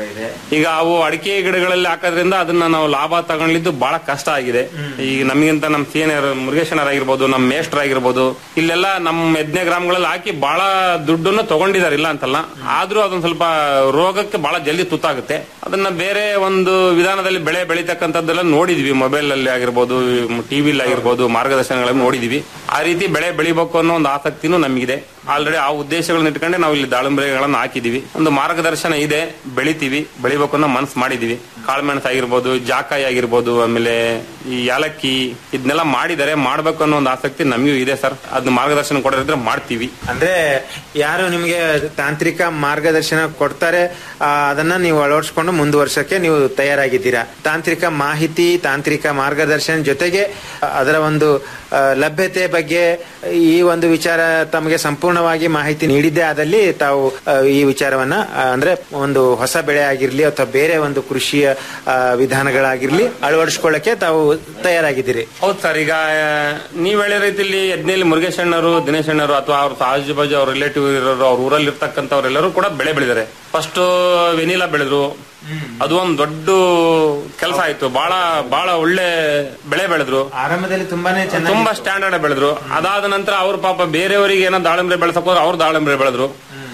ಈಗ ಅವು ಅಡಿಕೆ ಗಿಡಗಳಲ್ಲಿ ಹಾಕೋದ್ರಿಂದ ಅದನ್ನ ನಾವು ಲಾಭ ತಗೊಂಡಿದ್ದು ಬಹಳ ಕಷ್ಟ ಆಗಿದೆ ಈಗ ನಮಗಿಂತ ನಮ್ಮ ಸೀನಿಯರ್ ಮುರುಗೇಶನರ್ ಆಗಿರ್ಬೋದು ನಮ್ಮ ಮೇಸ್ಟರ್ ಆಗಿರ್ಬೋದು ಇಲ್ಲೆಲ್ಲ ನಮ್ಮ ಯಜ್ಞ ಗ್ರಾಮಗಳಲ್ಲಿ ಹಾಕಿ ಬಹಳ ದುಡ್ಡನ್ನು ತಗೊಂಡಿದ್ದಾರೆ ಇಲ್ಲ ಅಂತಲ್ಲ ಆದ್ರೂ ಅದೊಂದ್ ಸ್ವಲ್ಪ ರೋಗಕ್ಕೆ ಬಹಳ ಜಲ್ದಿ ತುತ್ತಾಗುತ್ತೆ ಅದನ್ನ ಬೇರೆ ಒಂದು ವಿಧಾನದಲ್ಲಿ ಬೆಳೆ ಬೆಳೀತಕ್ಕಂಥದ್ದೆಲ್ಲ ನೋಡಿದ್ವಿ ಮೊಬೈಲ್ ಅಲ್ಲಿ ಆಗಿರ್ಬೋದು ಟಿವಿಲಿ ಆಗಿರ್ಬೋದು ಮಾರ್ಗದರ್ಶನಗಳನ್ನು ನೋಡಿದ್ವಿ ಆ ರೀತಿ ಬೆಳೆ ಬೆಳಿಬೇಕು ಅನ್ನೋ ಒಂದು ಆಸಕ್ತಿನೂ ನಮಗಿದೆ ಆಲ್ರೆಡಿ ಆ ಉದ್ದೇಶಗಳನ್ನ ಇಟ್ಕೊಂಡೆ ನಾವು ಇಲ್ಲಿ ದಾಳಿಂಬೆಗಳನ್ನ ಹಾಕಿದೀವಿ ಒಂದು ಮಾರ್ಗದರ್ಶನ ಇದೆ ಬೆಳಿತೀವಿ ಬೆಳಿಬೇಕು ಅನ್ನೋ ಮನಸ್ಸು ಮಾಡಿದೀವಿ ಕಾಳುಮೆಣಸು ಆಗಿರ್ಬೋದು ಜಾಕಾಯಿ ಆಗಿರ್ಬೋದು ಆಮೇಲೆ ಈ ಯಾಲಕ್ಕಿ ಇದನ್ನೆಲ್ಲ ಮಾಡಿದರೆ ಮಾಡ್ಬೇಕು ಅನ್ನೋ ಒಂದು ಆಸಕ್ತಿ ನಮಗೂ ಇದೆ ಸರ್ ಅದನ್ನ ಮಾರ್ಗದರ್ಶನ ಕೊಡೋದಿದ್ರೆ ಮಾಡ್ತೀವಿ ಅಂದ್ರೆ ಯಾರು ನಿಮ್ಗೆ ತಾಂತ್ರಿಕ ಮಾರ್ಗದರ್ಶನ ಕೊಡ್ತಾರೆ ಆ, ಅದನ್ನ ನೀವು ಅಳವಡಿಸ್ಕೊಂಡು ಮುಂದುವರ್ಸಕ್ಕೆ ನೀವು ತಯಾರಾಗಿದ್ದೀರಾ ತಾಂತ್ರಿಕ ಮಾಹಿತಿ ತಾಂತ್ರಿಕ ಮಾರ್ಗದರ್ಶನ ಜೊತೆಗೆ ಆ, ಅದರ ಒಂದು ಆ, ಲಭ್ಯತೆ ಬಗ್ಗೆ ಈ ಒಂದು ವಿಚಾರ ತಮಗೆ ಸಂಪೂರ್ಣವಾಗಿ ಮಾಹಿತಿ ನೀಡಿದ್ದೇ ಆದಲ್ಲಿ ತಾವು ಆ, ಈ ವಿಚಾರವನ್ನ ಆ, ಅಂದ್ರೆ ಒಂದು ಹೊಸ ಬೆಳೆ ಆಗಿರ್ಲಿ ಅಥವಾ ಬೇರೆ ಒಂದು ಕೃಷಿಯ ಆ, ವಿಧಾನಗಳಾಗಿರ್ಲಿ ಅಳವಡಿಸ್ಕೊಳ್ಳಕ್ಕೆ ತಾವು ತಯಾರಾಗಿದ್ದೀರಿ ಹೌದು ಸರ್ ಈಗ ಆ, ನೀವ್ ಹೇಳೋ ರೀತಿಯಲ್ಲಿ ಯಜ್ಞಲ್ಲಿ ಮುರುಗೇಶ್ ಅಣ್ಣರು ದಿನೇಶ್ ಅಣ್ಣರು ಅಥವಾ ಅವ್ರ ಆಜು ಬಾಜು ಅವ್ರ ರಿಲೇಟಿವ್ ಇರೋರು ಅವ್ರ ಊರಲ್ಲಿ ಇರ್ತಕ್ಕಂಥವ್ರೆಲ್ಲರೂ ಕೂಡ ಬೆಳೆ ಬೆಳೆದಾರೆ ಫಸ್ಟ್ ವೆನಿಲಾ ಬೆಳೆದ್ರು ಅದು ಒಂದು ದೊಡ್ಡ ಕೆಲಸ ಆಯ್ತು ಬಹಳ ಬಹಳ ಒಳ್ಳೆ ಬೆಳೆ ಬೆಳೆದ್ರು ಆರಂಭದಲ್ಲಿ ತುಂಬಾನೇ ತುಂಬಾ ಸ್ಟ್ಯಾಂಡರ್ಡ್ ಬೆಳೆದ್ರು ಅದಾದ ನಂತರ ಅವ್ರ ಪಾಪ ಬೇರೆಯವರಿಗೆ ಏನೋ ದಾಳಿಂಬೆ ಬೆಳೆಸಕ್ ಹೋದ್ರೆ ಅವ್ರು ದಾಳಿಂಬೆ ಬೆಳೆದ್ರು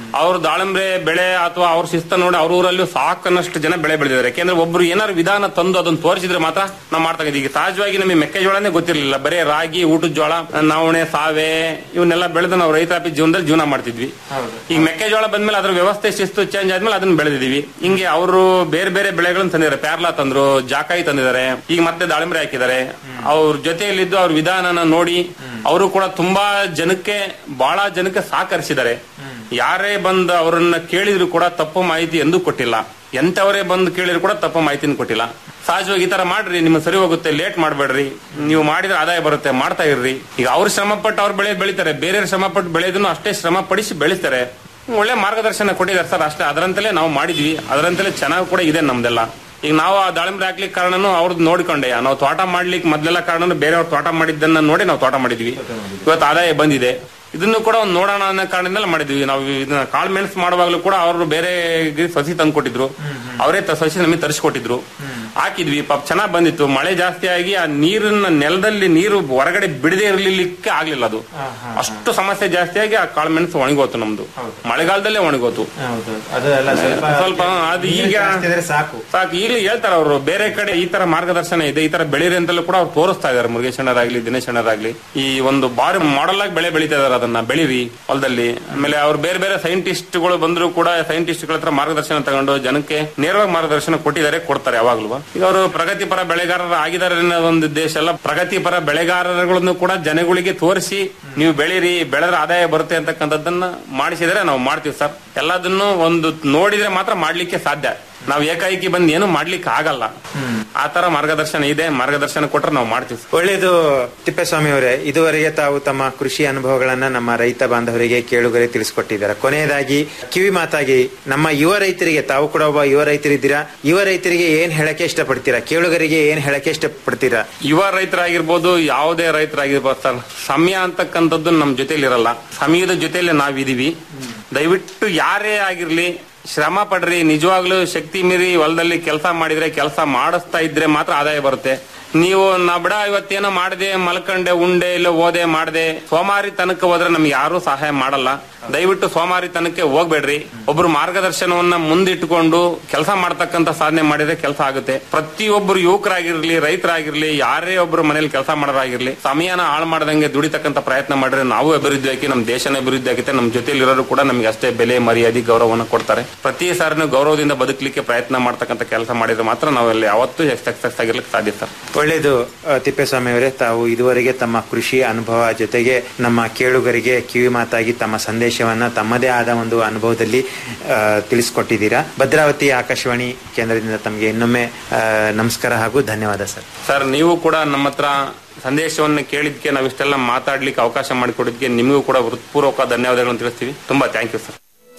ಅವ್ರ ದಾಳಿಂಬ್ರೆ ಬೆಳೆ ಅಥವಾ ಅವ್ರ ಶಿಸ್ತ ನೋಡಿ ಅವ್ರ ಊರಲ್ಲೂ ಸಾಕನ್ನಷ್ಟು ಜನ ಬೆಳೆ ಬೆಳೆದಿದ್ದಾರೆ ಯಾಕೆಂದ್ರೆ ಒಬ್ರು ಏನಾದ್ರು ವಿಧಾನ ತಂದು ಅದನ್ನ ತೋರಿಸಿದ್ರೆ ಮಾತ್ರ ನಾವು ಮಾಡ್ತಾ ಇದ್ದೀವಿ ಈಗ ಸಹಜವಾಗಿ ನಮಗೆ ಮೆಕ್ಕೆಜೋಳನೇ ಗೊತ್ತಿರಲಿಲ್ಲ ಬರೀ ರಾಗಿ ಊಟದ ಜೋಳ ನವಣೆ ಸಾವೆ ಇವನ್ನೆಲ್ಲ ಬೆಳೆದು ನಾವು ರೈತಾಪಿ ಜೀವನದಲ್ಲಿ ಜೀವನ ಮಾಡ್ತಿದ್ವಿ ಈಗ ಮೆಕ್ಕೆಜೋಳ ಬಂದ್ಮೇಲೆ ಅದ್ರ ವ್ಯವಸ್ಥೆ ಶಿಸ್ತು ಚೇಂಜ್ ಆದ್ಮೇಲೆ ಅದನ್ನ ಬೆಳೆದಿದೀವಿ ಹಿಂಗೆ ಅವರು ಬೇರೆ ಬೇರೆ ಬೆಳೆಗಳನ್ನ ತಂದಿದ್ದಾರೆ ಪ್ಯಾರ್ಲಾ ತಂದ್ರು ಜಾಕಾಯಿ ತಂದಿದ್ದಾರೆ ಈಗ ಮತ್ತೆ ದಾಳಿಂಬರೆ ಹಾಕಿದ್ದಾರೆ ಅವ್ರ ಜೊತೆಯಲ್ಲಿದ್ದು ಅವ್ರ ವಿಧಾನನ ನೋಡಿ ಅವರು ಕೂಡ ತುಂಬಾ ಜನಕ್ಕೆ ಬಹಳ ಜನಕ್ಕೆ ಸಹಕರಿಸಿದ್ದಾರೆ ಯಾರೇ ಬಂದು ಅವರನ್ನ ಕೇಳಿದ್ರು ಕೂಡ ತಪ್ಪು ಮಾಹಿತಿ ಎಂದೂ ಕೊಟ್ಟಿಲ್ಲ ಎಂತವರೇ ಬಂದು ಕೇಳಿದ್ರು ಕೂಡ ತಪ್ಪು ಮಾಹಿತಿನ ಕೊಟ್ಟಿಲ್ಲ ಸಹಜವಾಗಿ ಈ ತರ ಮಾಡ್ರಿ ನಿಮ್ಗೆ ಸರಿ ಹೋಗುತ್ತೆ ಲೇಟ್ ಮಾಡಬೇಡ್ರಿ ನೀವು ಮಾಡಿದ್ರೆ ಆದಾಯ ಬರುತ್ತೆ ಮಾಡ್ತಾ ಇರ್ರಿ ಈಗ ಅವ್ರು ಶ್ರಮ ಪಟ್ಟು ಅವ್ರು ಬೆಳೆ ಬೆಳಿತಾರೆ ಬೇರೆ ಶ್ರಮ ಪಟ್ಟು ಬೆಳೆದನ್ನು ಅಷ್ಟೇ ಶ್ರಮ ಪಡಿಸಿ ಬೆಳೆಸ್ತಾರೆ ಒಳ್ಳೆ ಮಾರ್ಗದರ್ಶನ ಕೊಟ್ಟಿದ್ದಾರೆ ಸರ್ ಅಷ್ಟೇ ಅದರಂತಲೇ ನಾವು ಮಾಡಿದ್ವಿ ಅದರಂತಲೇ ಚೆನ್ನಾಗಿ ಕೂಡ ಇದೆ ನಮ್ದೆಲ್ಲ ಈಗ ನಾವು ಆ ದಾಳಿಂಬೆ ಹಾಕ್ಲಿಕ್ಕೆ ಕಾರಣನು ಅವ್ರದ್ದು ನೋಡಿಕೊಂಡೆ ನಾವು ತೋಟ ಮಾಡ್ಲಿಕ್ಕೆ ಮೊದ್ಲೆಲ್ಲ ಕಾರಣನು ಬೇರೆಯವ್ರು ತೋಟ ಮಾಡಿದ್ದನ್ನ ನೋಡಿ ನಾವು ತೋಟ ಮಾಡಿದ್ವಿ ಇವತ್ತು ಆದಾಯ ಬಂದಿದೆ ಇದನ್ನು ಕೂಡ ಒಂದು ನೋಡೋಣ ಅನ್ನೋ ಕಾರಣದಿಂದಲೇ ಮಾಡಿದ್ವಿ ನಾವು ಇದನ್ನ ಕಾಳು ಮೆಣಸು ಮಾಡುವಾಗಲೂ ಕೂಡ ಅವರು ಬೇರೆ ಸಸಿ ತಂದು ಕೊಟ್ಟಿದ್ರು ಅವರೇ ತ- ಸಸಿ ನಮಗೆ ತರಿಸ್ಕೊಟ್ಟಿದ್ರು ಹಾಕಿದ್ವಿ ಪಾಪ ಚೆನ್ನಾಗ್ ಬಂದಿತ್ತು ಮಳೆ ಜಾಸ್ತಿ ಆಗಿ ಆ ನೀರನ್ನ ನೆಲದಲ್ಲಿ ನೀರು ಹೊರಗಡೆ ಬಿಡದೆ ಇರಲಿಕ್ಕೆ ಆಗ್ಲಿಲ್ಲ ಅದು ಅಷ್ಟು ಸಮಸ್ಯೆ ಜಾಸ್ತಿ ಆಗಿ ಆ ಕಾಳು ಮೆಣಸು ಒಣಗೋತು ನಮ್ದು ಮಳೆಗಾಲದಲ್ಲೇ ಒಣಗೋತು ಅದು ಎಲ್ಲ ಸ್ವಲ್ಪ ಸ್ವಲ್ಪ ಅದು ನೀರು ಈಗ ಜಾಸ್ತಿ ಇದ್ರೆ ಸಾಕು ಸಾಕು ಈಗಲೂ ಹೇಳ್ತಾರೆ ಅವರು ಬೇರೆ ಕಡೆ ಈ ತರ ಮಾರ್ಗದರ್ಶನ ಇದೆ ಈ ತರ ಬೆಳೀರಿ ಅಂತಲೂ ಕೂಡ ಅವ್ರು ತೋರಿಸ್ತಾ ಇದಾರೆ ಮುರುಗೇಶ್ ಅಣ್ಣರಾಗ್ಲಿ ದಿನೇಶ್ ಅಣ್ಣರಾಗ್ಲಿ ಈ ಒಂದು ಬಾರಿ ಮಾಡೆಲ್ ಆಗಿ ಬೆಳೆ ಬೆಳೀತಾ ಇದಾರೆ ಅದನ್ನ ಬೆಳೀರಿ ಹೊಲದಲ್ಲಿ ಆಮೇಲೆ ಅವ್ರು ಬೇರೆ ಬೇರೆ ಸೈಂಟಿಸ್ಟ್ಗಳು ಬಂದ್ರು ಕೂಡ ಸೈಂಟಿಸ್ಟ್ಗಳ ಹತ್ರ ಮಾರ್ಗದರ್ಶನ ತಗೊಂಡು ಜನಕ್ಕೆ ನೇರವಾಗಿ ಮಾರ್ಗದರ್ಶನ ಕೊಟ್ಟಿದ್ದಾರೆ ಕೊಡ್ತಾರೆ ಯಾವಾಗ್ಲೂ ಈಗ ಅವರು ಪ್ರಗತಿಪರ ಬೆಳೆಗಾರರು ಆಗಿದ್ದಾರೆ ಅನ್ನೋ ಒಂದು ದೇಶ ಅಲ್ಲ ಪ್ರಗತಿಪರ ಬೆಳೆಗಾರರುಗಳನ್ನು ಕೂಡ ಜನಗಳಿಗೆ ತೋರಿಸಿ ನೀವು ಬೆಳೀರಿ ಬೆಳೆದ್ರೆ ಆದಾಯ ಬರುತ್ತೆ ಅಂತಕ್ಕಂಥದ್ದನ್ನ ಮಾಡಿಸಿದ್ರೆ ನಾವು ಮಾಡ್ತೀವಿ ಸರ್ ಎಲ್ಲದನ್ನು ಒಂದು ನೋಡಿದ್ರೆ ಮಾತ್ರ ಮಾಡ್ಲಿಕ್ಕೆ ಸಾಧ್ಯ ನಾವು ಏಕಾಏಕಿ ಬಂದು ಏನು ಮಾಡ್ಲಿಕ್ಕೆ ಆಗಲ್ಲ ಆ ತರ ಮಾರ್ಗದರ್ಶನ ಇದೆ ಮಾರ್ಗದರ್ಶನ ಕೊಟ್ರೆ ನಾವು ಮಾಡ್ತೀವಿ ಸರ್. ಒಳ್ಳೇದು ತಿಪ್ಪೇಸ್ವಾಮಿ ಅವರೇ ಇದುವರೆಗೆ ತಾವು ತಮ್ಮ ಕೃಷಿ ಅನುಭವಗಳನ್ನ ನಮ್ಮ ರೈತ ಬಾಂಧವರಿಗೆ ಕೇಳುಗರೆ ತಿಳಿಸ್ಕೊಟ್ಟಿದ್ದಾರೆ ಕೊನೆಯದಾಗಿ ಕಿವಿ ಮಾತಾಗಿ ನಮ್ಮ ಯುವ ರೈತರಿಗೆ ತಾವು ಕೂಡ ಒಬ್ಬ ಯುವ ರೈತರಿದ್ದೀರಾ ಯುವ ರೈತರಿಗೆ ಏನ್ ಹೇಳಕ್ಕೆ ಇಷ್ಟಪಡ್ತೀರಾ ಕೇಳುಗರಿಗೆ ಏನ್ ಹೇಳಕ್ಕೆ ಇಷ್ಟಪಡ್ತೀರಾ ಯುವ ರೈತರಾಗಿರ್ಬೋದು ಯಾವುದೇ ರೈತರಾಗಿರ್ಬೋದು ಸರ್ ಸಮಯ ಅಂತಕ್ಕಂಥದ್ದು ನಮ್ ಜೊತೆಲಿ ಇರಲ್ಲ ಸಮಯದ ಜೊತೆಲಿ ನಾವಿದೀವಿ ದಯವಿಟ್ಟು ಯಾರೇ ಆಗಿರ್ಲಿ ಶ್ರಮ ಪಡ್ರಿ ನಿಜವಾಗ್ಲೂ ಶಕ್ತಿ ಮೀರಿ ಹೊಲದಲ್ಲಿ ಕೆಲಸ ಮಾಡಿದ್ರೆ ಕೆಲಸ ಮಾಡಿಸ್ತಾ ಇದ್ರೆ ಮಾತ್ರ ಆದಾಯ ಬರುತ್ತೆ ನೀವು ನಾ ಬಿಡ ಇವತ್ತೇನೋ ಮಾಡದೆ ಮಲ್ಕಂಡೆ ಉಂಡೆ ಇಲ್ಲ ಓದೆ ಮಾಡದೆ ಸೋಮಾರಿ ತನಕ ಹೋದ್ರೆ ನಮ್ಗೆ ಯಾರು ಸಹಾಯ ಮಾಡಲ್ಲ ದಯವಿಟ್ಟು ಸೋಮಾರಿ ತನಕ್ಕೆ ಹೋಗ್ಬೇಡ್ರಿ ಒಬ್ರು ಮಾರ್ಗದರ್ಶನವನ್ನ ಮುಂದಿಟ್ಟುಕೊಂಡು ಕೆಲಸ ಮಾಡ್ತಕ್ಕಂತ ಸಾಧನೆ ಮಾಡಿದ್ರೆ ಕೆಲಸ ಆಗುತ್ತೆ ಪ್ರತಿಯೊಬ್ಬರು ಯುವಕರಾಗಿರ್ಲಿ ರೈತರಾಗಿರ್ಲಿ ಯಾರೇ ಒಬ್ರು ಮನೇಲಿ ಕೆಲಸ ಮಾಡೋರಾಗಿರ್ಲಿ ಸಮಯನ ಹಾಳು ಮಾಡದಂಗೆ ದುಡಿತಕ್ಕಂತ ಪ್ರಯತ್ನ ಮಾಡಿದ್ರೆ ನಾವು ಅಭಿವೃದ್ಧಿ ಆಗಿ ನಮ್ಮ ದೇಶನ ಅಭಿವೃದ್ಧಿ ಆಗುತ್ತೆ ನಮ್ಮ ಜೊತೆಲಿ ಇರೋರು ಕೂಡ ನಮ್ಗೆ ಅಷ್ಟೇ ಬೆಲೆ ಮರ್ಯಾದೆ ಗೌರವವನ್ನು ಕೊಡ್ತಾರೆ ಪ್ರತಿ ಸಾರಿನೂ ಗೌರವದಿಂದ ಬದುಕಲಿಕ್ಕೆ ಪ್ರಯತ್ನ ಮಾಡ್ತಕ್ಕಂತ ಕೆಲಸ ಮಾಡಿದ್ರೆ ಮಾತ್ರ ನಾವಲ್ಲಿ ಯಾವತ್ತೂ ಸಕ್ಸಸ್ ಆಗಿರ್ಲಿಕ್ಕೆ ಸಾಧ್ಯ ಸರ್ ಒಳ್ಳೇದು ಆ, ತಿಪ್ಪೇಸ್ವಾಮಿ ಅವರೇ ತಾವು ಇದುವರೆಗೆ ತಮ್ಮ ಕೃಷಿ ಅನುಭವ ಜೊತೆಗೆ ನಮ್ಮ ಕೇಳುಗರಿಗೆ ಕಿವಿ ಮಾತಾಗಿ ತಮ್ಮ ಸಂದೇಶವನ್ನ ತಮ್ಮದೇ ಆದ ಒಂದು ಅನುಭವದಲ್ಲಿ ಆ, ತಿಳಿಸ್ಕೊಟ್ಟಿದ್ದೀರಾ ಭದ್ರಾವತಿ ಆಕಾಶವಾಣಿ ಕೇಂದ್ರದಿಂದ ತಮಗೆ ಇನ್ನೊಮ್ಮೆ ಆ, ನಮಸ್ಕಾರ ಹಾಗೂ ಧನ್ಯವಾದ ಸರ್ ಸರ್ ನೀವು ಕೂಡ ನಮ್ಮ ಹತ್ರ ಸಂದೇಶವನ್ನು ಕೇಳಿದ್ಕೆ ನಾವು ಇಷ್ಟೆಲ್ಲ ಮಾತಾಡ್ಲಿಕ್ಕೆ ಅವಕಾಶ ಮಾಡಿಕೊಡಿದ್ಕೆ ನಿಮಗೂ ಕೂಡ ಹೃತ್ಪೂರ್ವಕ ಧನ್ಯವಾದಗಳನ್ನು ತಿಳಿಸ್ತೀವಿ ತುಂಬಾ ಥ್ಯಾಂಕ್ ಯು ಸರ್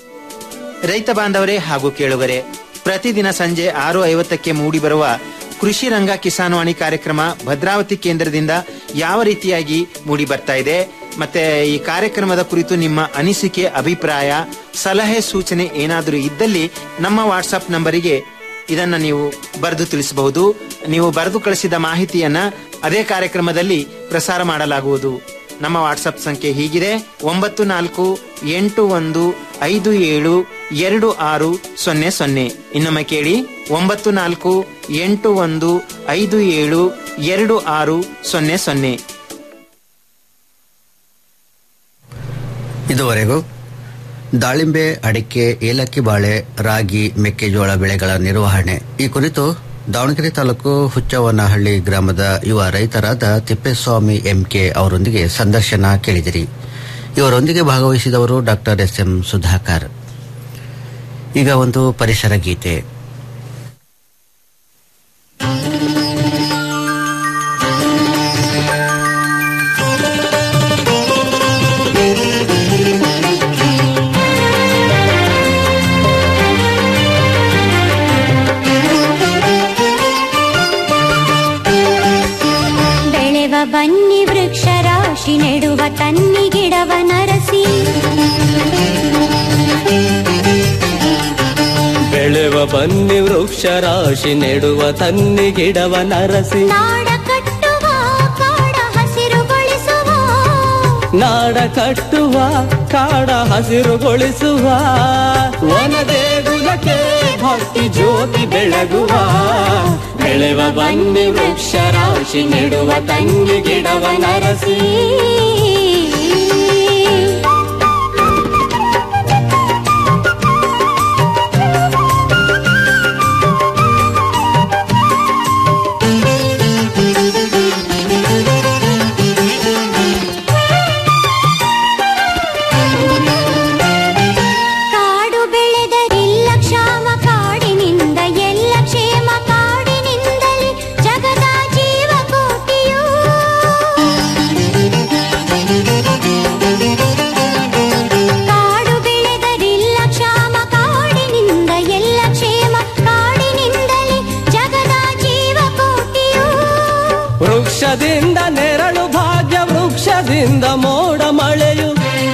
ರೈತ ಬಾಂಧವರೇ ಹಾಗೂ ಕೇಳುಗರೆ ಪ್ರತಿದಿನ ಸಂಜೆ ಆರು ಐವತ್ತಕ್ಕೆ ಮೂಡಿ ಬರುವ ಕೃಷಿ ರಂಗ ಕಿಸಾನ್ವಾಣಿ ಕಾರ್ಯಕ್ರಮ ಭದ್ರಾವತಿ ಕೇಂದ್ರದಿಂದ ಯಾವ ರೀತಿಯಾಗಿ ಮೂಡಿ ಬರ್ತಾ ಇದೆ ಮತ್ತೆ ಈ ಕಾರ್ಯಕ್ರಮದ ಕುರಿತು ನಿಮ್ಮ ಅನಿಸಿಕೆ ಅಭಿಪ್ರಾಯ ಸಲಹೆ ಸೂಚನೆ ಏನಾದರೂ ಇದ್ದಲ್ಲಿ ನಮ್ಮ ವಾಟ್ಸಪ್ ನಂಬರಿಗೆ ಇದನ್ನ ನೀವು ಬರೆದು ತಿಳಿಸಬಹುದು ನೀವು ಬರೆದು ಕಳಿಸಿದ ಮಾಹಿತಿಯನ್ನ ಅದೇ ಕಾರ್ಯಕ್ರಮದಲ್ಲಿ ಪ್ರಸಾರ ಮಾಡಲಾಗುವುದು ನಮ್ಮ ವಾಟ್ಸಪ್ ಸಂಖ್ಯೆ ಹೀಗಿದೆ ಒಂಬತ್ತು ನಾಲ್ಕು ಎಂಟು ಒಂದು ಐದು ಏಳು ಎರಡು ಆರು ಸೊನ್ನೆ ಸೊನ್ನೆ ಇನ್ನೊಮ್ಮೆ ಕೇಳಿ ಒಂಬತ್ತು ನಾಲ್ಕು ಎಂಟು ಒಂದು ಐದು ಏಳು ಎರಡು ಆರು ಸೊನ್ನೆ ಸೊನ್ನೆ ಇದುವರೆಗೂ ದಾಳಿಂಬೆ ಅಡಿಕೆ ಏಲಕ್ಕಿ ಬಾಳೆ ರಾಗಿ ಮೆಕ್ಕೆಜೋಳ ಬೆಳೆಗಳ ನಿರ್ವಹಣೆ ಈ ಕುರಿತು ದಾವಣಗೆರೆ ತಾಲೂಕು ಹುಚ್ಚವ್ವನಹಳ್ಳಿ ಗ್ರಾಮದ ಯುವ ರೈತರಾದ ತಿಪ್ಪೇಸ್ವಾಮಿ ಎಂಕೆ ಅವರೊಂದಿಗೆ ಸಂದರ್ಶನ ಕೇಳಿದಿರಿ ಇವರೊಂದಿಗೆ ಭಾಗವಹಿಸಿದವರು ಡಾಕ್ಟರ್ ಎಸ್ ಎಂ ಸುಧಾಕರ್ ಈಗ ಒಂದು ಪರಿಸರ ಗೀತೆ ಬೆಳೆವ ಬನ್ನಿ ವೃಕ್ಷ ರಾಶಿ ನೆಡುವ ತನ್ನಿ ಗಿಡವ ನರಸಿ ಬೆಳೆವ ಬನ್ನಿ ವೃಕ್ಷ ರಾಶಿ ನೆಡುವ ತನ್ನಿ ಗಿಡವ ನರಸಿ ನಾಡ ಕಟ್ಟುವ ಕಾಡ ಹಸಿರುಗೊಳಿಸುವ ನಾಡ ಕಟ್ಟುವ ಕಾಡ ಹಸಿರುಗೊಳಿಸುವ ವನದೇಗುಲಕ್ಕೆ ಭಕ್ತಿ ಜ್ಯೋತಿ ಬೆಳಗುವ ಬೆಳೆವ ಬನ್ನಿ ವೃಕ್ಷ ರಾಶಿ ನೆಡುವ ತಂಗಿ ಗಿಡವ ನರಸಿ ಕಾಡು ಬೆಳೆದರಿಲ್ಲ ಕ್ಷಾಮ ಕಾಡಿನಿಂದ ಎಲ್ಲ ಕ್ಷೇಮ ಕಾಡಿನಿಂದಲೇ ಜಗದ ಜೀವ ಕೋಟಿಯು ಕಾಡು ಬೆಳೆದರಿಲ್ಲ ಕ್ಷಾಮ ಕಾಡಿನಿಂದ ಎಲ್ಲ ಕ್ಷೇಮ ಕಾಡಿನಿಂದಲೇ ಜಗದ ಜೀವ ಕೋಟಿಯು ವೃಕ್ಷದಿಂದ ನೆರಳು ಭಾಗ್ಯ ವೃಕ್ಷದಿಂದ ಮೋಡ ಮಳೆಯು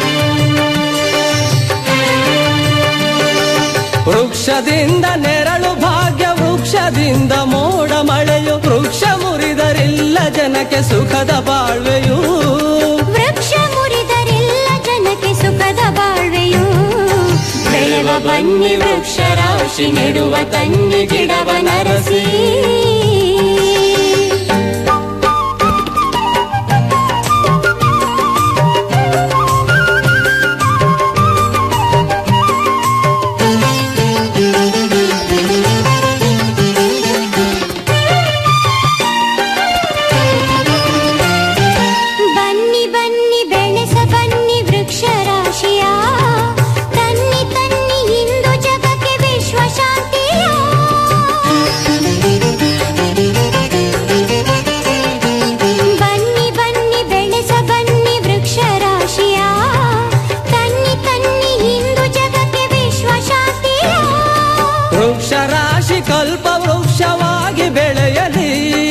ವೃಕ್ಷದಿಂದ ನೆರಳು ಭಾಗ್ಯ ವೃಕ್ಷದಿಂದ ಮೋಡ ಮಳೆಯು ವೃಕ್ಷ ಮುರಿದರಿಲ್ಲ ಜನಕ್ಕೆ ಸುಖದ ಬಾಳ್ವೆಯು ವೃಕ್ಷ ಮುರಿದರೆಲ್ಲ ಜನಕ್ಕೆ ಸುಖದ ಬಾಳ್ವೆಯು ಬೆಳೆವ ಬನ್ನಿ ವೃಕ್ಷ ರಾಶಿ ನೆಡುವ ತಂಗಿ ಗಿಡವ ನರಸಿ ಬನ್ನಿ ಬನ್ನಿ ಬೆಳೆಸ ಬನ್ನಿ ವೃಕ್ಷ ರಾಶಿಯ ತನ್ನಿ ತನ್ನಿ ಇಂದು ಜಗಕ್ಕೆ ವಿಶ್ವ ಶಾಂತಿಯ ಬನ್ನಿ ಬನ್ನಿ ಬೆಳೆಸ ಬನ್ನಿ ವೃಕ್ಷ ರಾಶಿಯ ತನ್ನಿ ತನ್ನಿ ಇಂದು ಜಗಕ್ಕೆ ವಿಶ್ವ ಶಾಂತಿಯ ವೃಕ್ಷ ರಾಶಿ ಕಲ್ಪ ವೃಕ್ಷವಾಗಿ ಬೆಳೆಯಲಿ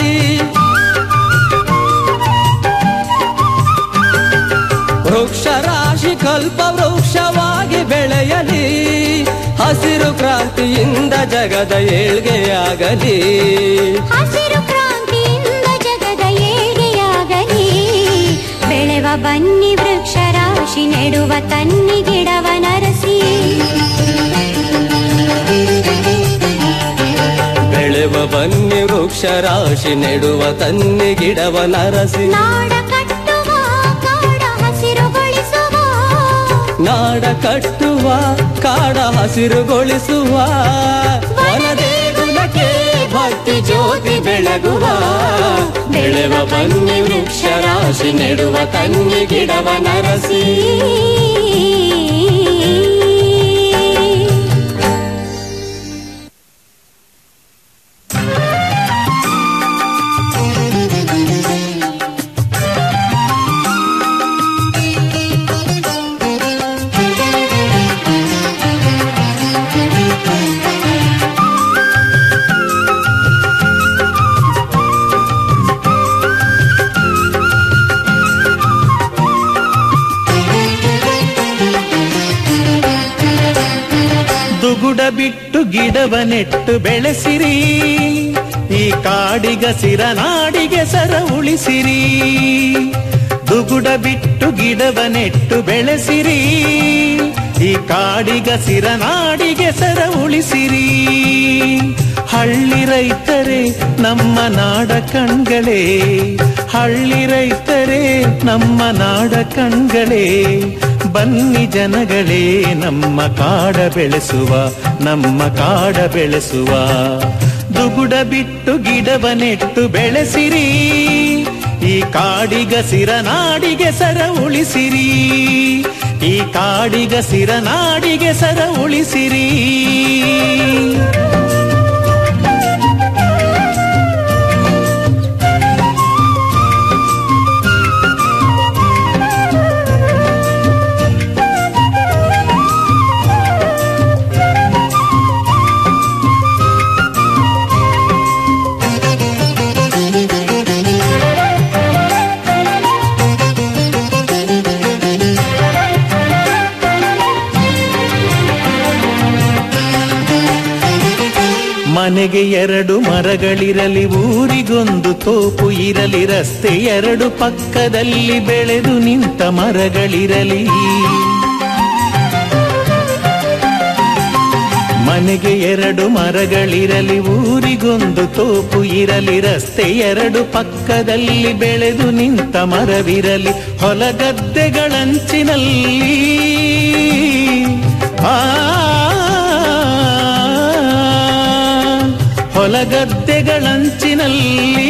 ವೃಕ್ಷ ರಾಶಿ ಕಲ್ಪ ವೃಕ್ಷವಾಗಿ ಬೆಳೆಯಲಿ ಹಸಿರು ಕ್ರಾಂತಿಯಿಂದ ಜಗದ ಏಳ್ಗೆಯಾಗಲಿ ಹಸಿರು ಕ್ರಾಂತಿಯಿಂದ ಜಗದ ಏಳ್ಗೆಯಾಗಲಿ ಬೆಳೆವ ಬನ್ನಿ ವೃಕ್ಷ ರಾಶಿ ನೆಡುವ ತನ್ನಿ ಗಿಡವ ನರಸಿ ಬೆಳೆವ ಬನ್ನಿ ವೃಕ್ಷ ರಾಶಿ ನೆಡುವ ತನ್ನಿ ಗಿಡವ ನರಸಿ ನಾಡ ಕಟ್ಟುವ ಕಾಡ ಹಸಿರುಗೊಳಿಸುವ ನಾಡ ಕಟ್ಟುವ ಕಾಡ ಹಸಿರುಗೊಳಿಸುವ ವನದೇಗುಲಕ್ಕೆ ಭಕ್ತಿ ಜ್ಯೋತಿ ಬೆಳಗುವ ಬೆಳೆವ ಬನ್ನಿ ವೃಕ್ಷ ರಾಶಿ ನೆಡುವ ತನ್ನಿ ಗಿಡವ ನರಸಿ ದುಗುಡ ಬಿಟ್ಟು ಗಿಡವ ನೆಟ್ಟು ಬೆಳೆಸಿರಿ ಈ ಕಾಡಿಗಸಿರ ನಾಡಿಗೆ ಸರ ಉಳಿಸಿರಿ ದುಗುಡ ಬಿಟ್ಟು ಗಿಡವ ನೆಟ್ಟು ಬೆಳೆಸಿರಿ ಈ ಕಾಡಿಗಸಿರ ನಾಡಿಗೆ ಸರ ಉಳಿಸಿರಿ ಹಳ್ಳಿ ರೈತರೇ ನಮ್ಮ ನಾಡ ಕಣ್ಗಳೇ ಹಳ್ಳಿ ರೈತರೇ ನಮ್ಮ ನಾಡ ಕಣ್ಗಳೇ ಬನ್ನಿ ಜನಗಳೇ ನಮ್ಮ ಕಾಡ ಬೆಳೆಸುವ ನಮ್ಮ ಕಾಡ ಬೆಳೆಸುವ ದುಗುಡ ಬಿಟ್ಟು ಗಿಡವ ನೆಟ್ಟು ಬೆಳೆಸಿರಿ ಈ ಕಾಡಿಗಸಿರ ನಾಡಿಗೆ ಸರ ಉಳಿಸಿರಿ ಈ ಕಾಡಿಗಸಿರ ನಾಡಿಗೆ ಸರ ಉಳಿಸಿರಿ ಮನೆಗೆ ಎರಡು ಮರಗಳಿರಲಿ ಊರಿಗೊಂದು ತೋಪು ಇರಲಿ ರಸ್ತೆ ಎರಡು ಪಕ್ಕದಲ್ಲಿ ಬೆಳೆದು ನಿಂತ ಮರಗಳಿರಲಿ ಮನೆಗೆ ಎರಡು ಮರಗಳಿರಲಿ ಊರಿಗೊಂದು ತೋಪು ಇರಲಿ ರಸ್ತೆ ಎರಡು ಪಕ್ಕದಲ್ಲಿ ಬೆಳೆದು ನಿಂತ ಮರವಿರಲಿ ಹೊಲಗದ್ದೆಗಳಂಚಿನಲ್ಲಿ ಆ ಹೊಲಗದ್ದೆಗಳಂಚಿನಲ್ಲಿ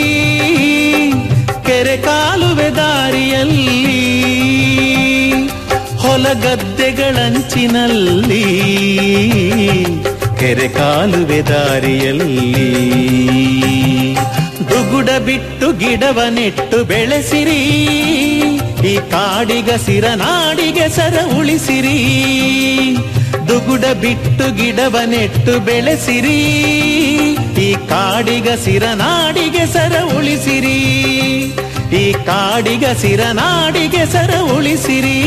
ಕೆರೆ ಕಾಲುವೆ ದಾರಿಯಲ್ಲಿ ಹೊಲಗದ್ದೆಗಳಂಚಿನಲ್ಲಿ ಕೆರೆ ಕಾಲುವೆ ದಾರಿಯಲ್ಲಿ ದುಗುಡ ಬಿಟ್ಟು ಗಿಡವ ನೆಟ್ಟು ಬೆಳೆಸಿರಿ ಈ ಕಾಡಿಗ ಸಿರ ನಾಡಿಗೆ ಸರ ಉಳಿಸಿರಿ ದುಗುಡ ಬಿಟ್ಟು ಗಿಡವ ನೆಟ್ಟು ಬೆಳೆಸಿರಿ ಈ ಕಾಡಿಗ ಸಿರ ನಾಡಿಗೆ ಸರ ಉಳಿಸಿರಿ ಈ ಕಾಡಿಗ ಸಿರ ನಾಡಿಗೆ ಸರ ಉಳಿಸಿರಿ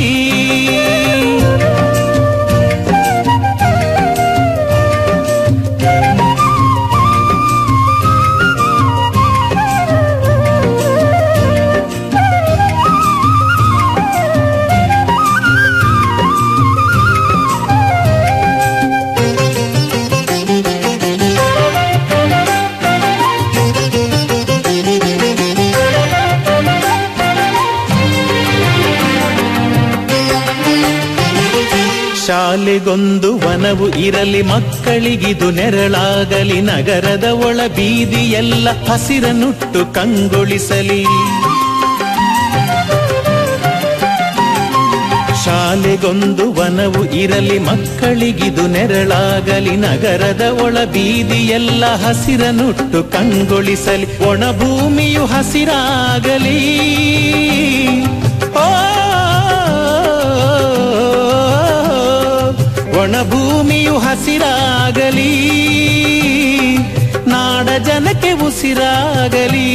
ಶಾಲೆಗೊಂದು ವನವು ಇರಲಿ ಮಕ್ಕಳಿಗಿದು ನೆರಳಾಗಲಿ ನಗರದ ಒಳ ಬೀದಿಯೆಲ್ಲ ಹಸಿರನುಟ್ಟು ಕಂಗೊಳಿಸಲಿ ಶಾಲೆಗೊಂದು ವನವು ಇರಲಿ ಮಕ್ಕಳಿಗಿದು ನೆರಳಾಗಲಿ ನಗರದ ಒಳ ಬೀದಿಯೆಲ್ಲ ಹಸಿರನುಟ್ಟು ಕಂಗೊಳಿಸಲಿ ಒಣ ಭೂಮಿಯು ಹಸಿರಾಗಲಿ ಓ ಒಣ ಭೂಮಿಯು ಹಸಿರಾಗಲಿ ನಾಡ ಜನಕ್ಕೆ ಉಸಿರಾಗಲಿ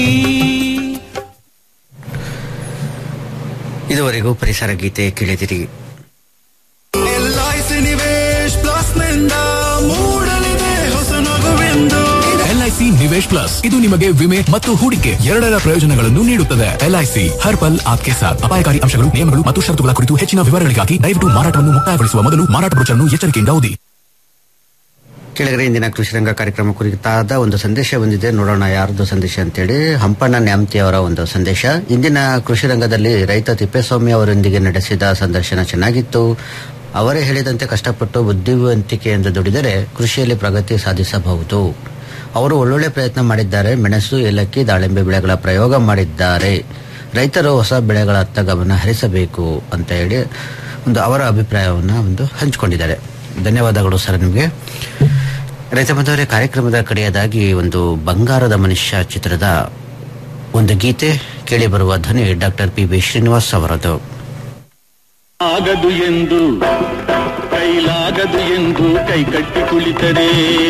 ಇದುವರೆಗೂ ಪರಿಸರ ಗೀತೆ ಕೇಳಿದಿರಿ ಎಲ್ಐಸಿ ನಿವೇಶ್ ಪ್ಲಸ್ ನಿಂದ ಮೂಡಲಿದೆ ಹೊಸ ನಗುವೆಂದು ಎಲ್ಐಸಿ ನಿವೇಶ್ ಪ್ಲಸ್ ಇದು ನಿಮಗೆ ವಿಮೆ ಮತ್ತು ಹೂಡಿಕೆ ಎರಡರ ಪ್ರಯೋಜನಗಳನ್ನು ನೀಡುತ್ತದೆ ಎಲ್ಐಸಿ ಹರ್ ಪಲ್ ಆಪ್ಕೆ ಸಾಥ್ ಅಪಾಯಕಾರಿ ಅಂಶಗಳು ನಿಯಮಗಳು ಮತ್ತು ಷರತ್ತುಗಳ ಕುರಿತು ಹೆಚ್ಚಿನ ವಿವರಗಳಿಗಾಗಿ ದಯವಿಟ್ಟು ಮಾರಾಟವನ್ನು ಮುಕ್ತಾಯಗೊಳಿಸುವ ಮೊದಲು ಮಾರಾಟ ಬ್ರೋಚರ್ನ್ನು ಎಚ್ಚರಿಕೆಯಿಂದ ಓದಿ ಕೆಳಗಡೆ ಇಂದಿನ ಕೃಷಿ ರಂಗ ಕಾರ್ಯಕ್ರಮ ಕುರಿತಾದ ಒಂದು ಸಂದೇಶ ಬಂದಿದೆ ನೋಡೋಣ ಯಾರ್ದು ಸಂದೇಶ ಅಂತೇಳಿ ಹಂಪಣ್ಣ ನ್ಯಾಮತಿ ಅವರ ಒಂದು ಸಂದೇಶ ಇಂದಿನ ಕೃಷಿ ರಂಗದಲ್ಲಿ ರೈತ ತಿಪ್ಪೇಸ್ವಾಮಿ ಅವರೊಂದಿಗೆ ನಡೆಸಿದ ಸಂದರ್ಶನ ಚೆನ್ನಾಗಿತ್ತು ಅವರೇ ಹೇಳಿದಂತೆ ಕಷ್ಟಪಟ್ಟು ಬುದ್ಧಿವಂತಿಕೆಯಿಂದ ದುಡಿದರೆ ಕೃಷಿಯಲ್ಲಿ ಪ್ರಗತಿ ಸಾಧಿಸಬಹುದು ಅವರು ಒಳ್ಳೊಳ್ಳೆ ಪ್ರಯತ್ನ ಮಾಡಿದ್ದಾರೆ ಮೆಣಸು ಏಲಕ್ಕಿ ದಾಳಿಂಬೆ ಬೆಳೆಗಳ ಪ್ರಯೋಗ ಮಾಡಿದ್ದಾರೆ ರೈತರು ಹೊಸ ಬೆಳೆಗಳತ್ತ ಗಮನ ಹರಿಸಬೇಕು ಅಂತ ಹೇಳಿ ಒಂದು ಅವರ ಅಭಿಪ್ರಾಯವನ್ನು ಒಂದು ಹಂಚಿಕೊಂಡಿದ್ದಾರೆ ಧನ್ಯವಾದಗಳು ಸರ್ ನಿಮಗೆ ರೈತ ಬಂಧುವರೇ ಕಾರ್ಯಕ್ರಮದ ಕಡೆಯದಾಗಿ ಒಂದು ಬಂಗಾರದ ಮನುಷ್ಯ ಚಿತ್ರದ ಒಂದು ಗೀತೆ ಕೇಳಿ ಬರುವ ಧ್ವನಿ ಡಾಕ್ಟರ್ ಪಿ ಬಿ ಶ್ರೀನಿವಾಸ್ ಅವರದು ಆಗದು ಎಂದು ಕೈಲಾಗದು ಎಂದು ಕೈ ಕಟ್ಟಿ ಕುಳಿತರೆ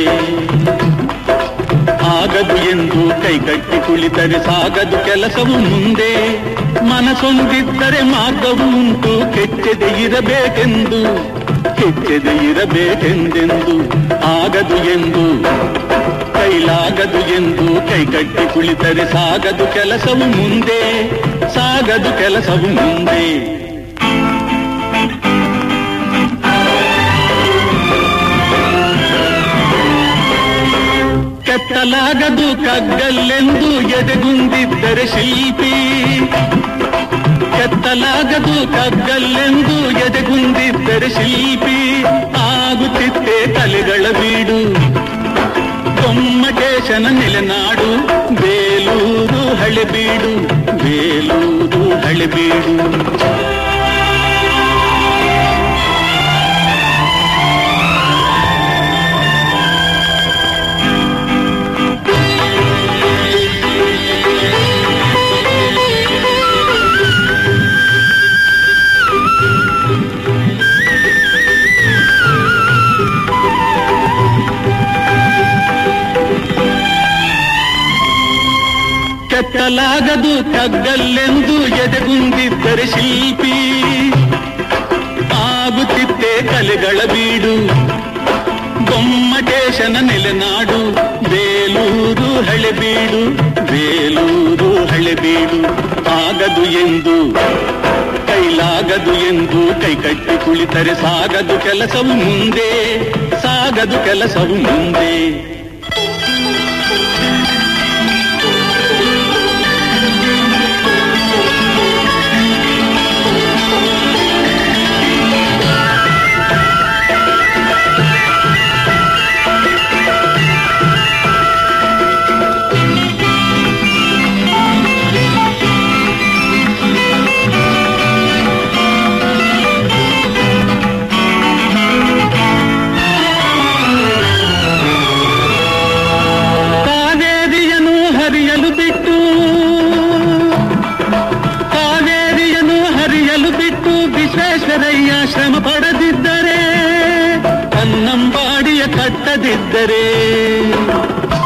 ಆಗದು ಎಂದು ಕೈ ಕಟ್ಟಿ ಕುಳಿತರೆ ಸಾಗದು ಕೆಲಸವು ಮುಂದೆ ಮನಸೊಂದಿದ್ದರೆ ಮಾರ್ಗವು ಉಂಟು ಕೆಚ್ಚದೆ ಇರಬೇಕೆಂದು ಕೆಚ್ಚದೆ ಇರಬೇಕೆಂದೆಂದು ಆಗದು ಎಂದು ಕೈಲಾಗದು ಎಂದು ಕೈ ಕಟ್ಟಿ ಕುಳಿತರೆ ಸಾಗದು ಕೆಲಸವು ಮುಂದೆ ಸಾಗದು ಕೆಲಸವು ಮುಂದೆ ಕೆತ್ತಲಾಗದು ಕಗ್ಗಲ್ಲೆಂದು ಎದೆಗುಂದಿದ್ದರೆ ಶಿಲ್ಪಿ ಕೆತ್ತಲಾಗದು ಕಗ್ಗಲ್ಲೆಂದು ಎದೆಗುಂದಿದ್ದರೆ ಶಿಲ್ಪಿ ಆಗುತ್ತಿತ್ತೆ ಕಲೆಗಳ ಬೀಡು ಕೊಮ್ಮಟೇಶನ ನೆಲೆನಾಡು ಬೇಲೂರು ಹಳೆಬೀಡು ಬೇಲೂರು ಹಳೆಬೀಡು ಕೆತ್ತಲಾಗದು ಕಗ್ಗಲ್ಲೆಂದು ಎದೆಗುಂದಿದ್ದರೆ ಶಿಲ್ಪಿ ಆಗುತ್ತಿತ್ತೆ ಕಲೆಗಳ ಬೀಡು ಗೊಮ್ಮಟೇಶನ ನೆಲೆನಾಡು ಬೇಲೂರು ಹಳೆಬೀಡು ಬೇಲೂರು ಹಳೆಬೀಡು ಆಗದು ಎಂದು ಕೈಲಾಗದು ಎಂದು ಕೈಕಟ್ಟಿ ಕುಳಿತರೆ ಸಾಗದು ಕೆಲಸವು ಮುಂದೆ ಸಾಗದು ಕೆಲಸವು ಮುಂದೆ ಕಾವೇರಿಯನು ಹರಿಯಲು ಬಿಟ್ಟು ಕಾವೇರಿಯನು ಹರಿಯಲು ಬಿಟ್ಟು ವಿಶ್ವೇಶ್ವರಯ್ಯ ಶ್ರಮ ಪಡೆದಿದ್ದರೆ ಕನ್ನಂಬಾಡಿಯ ಕಟ್ಟದಿದ್ದರೆ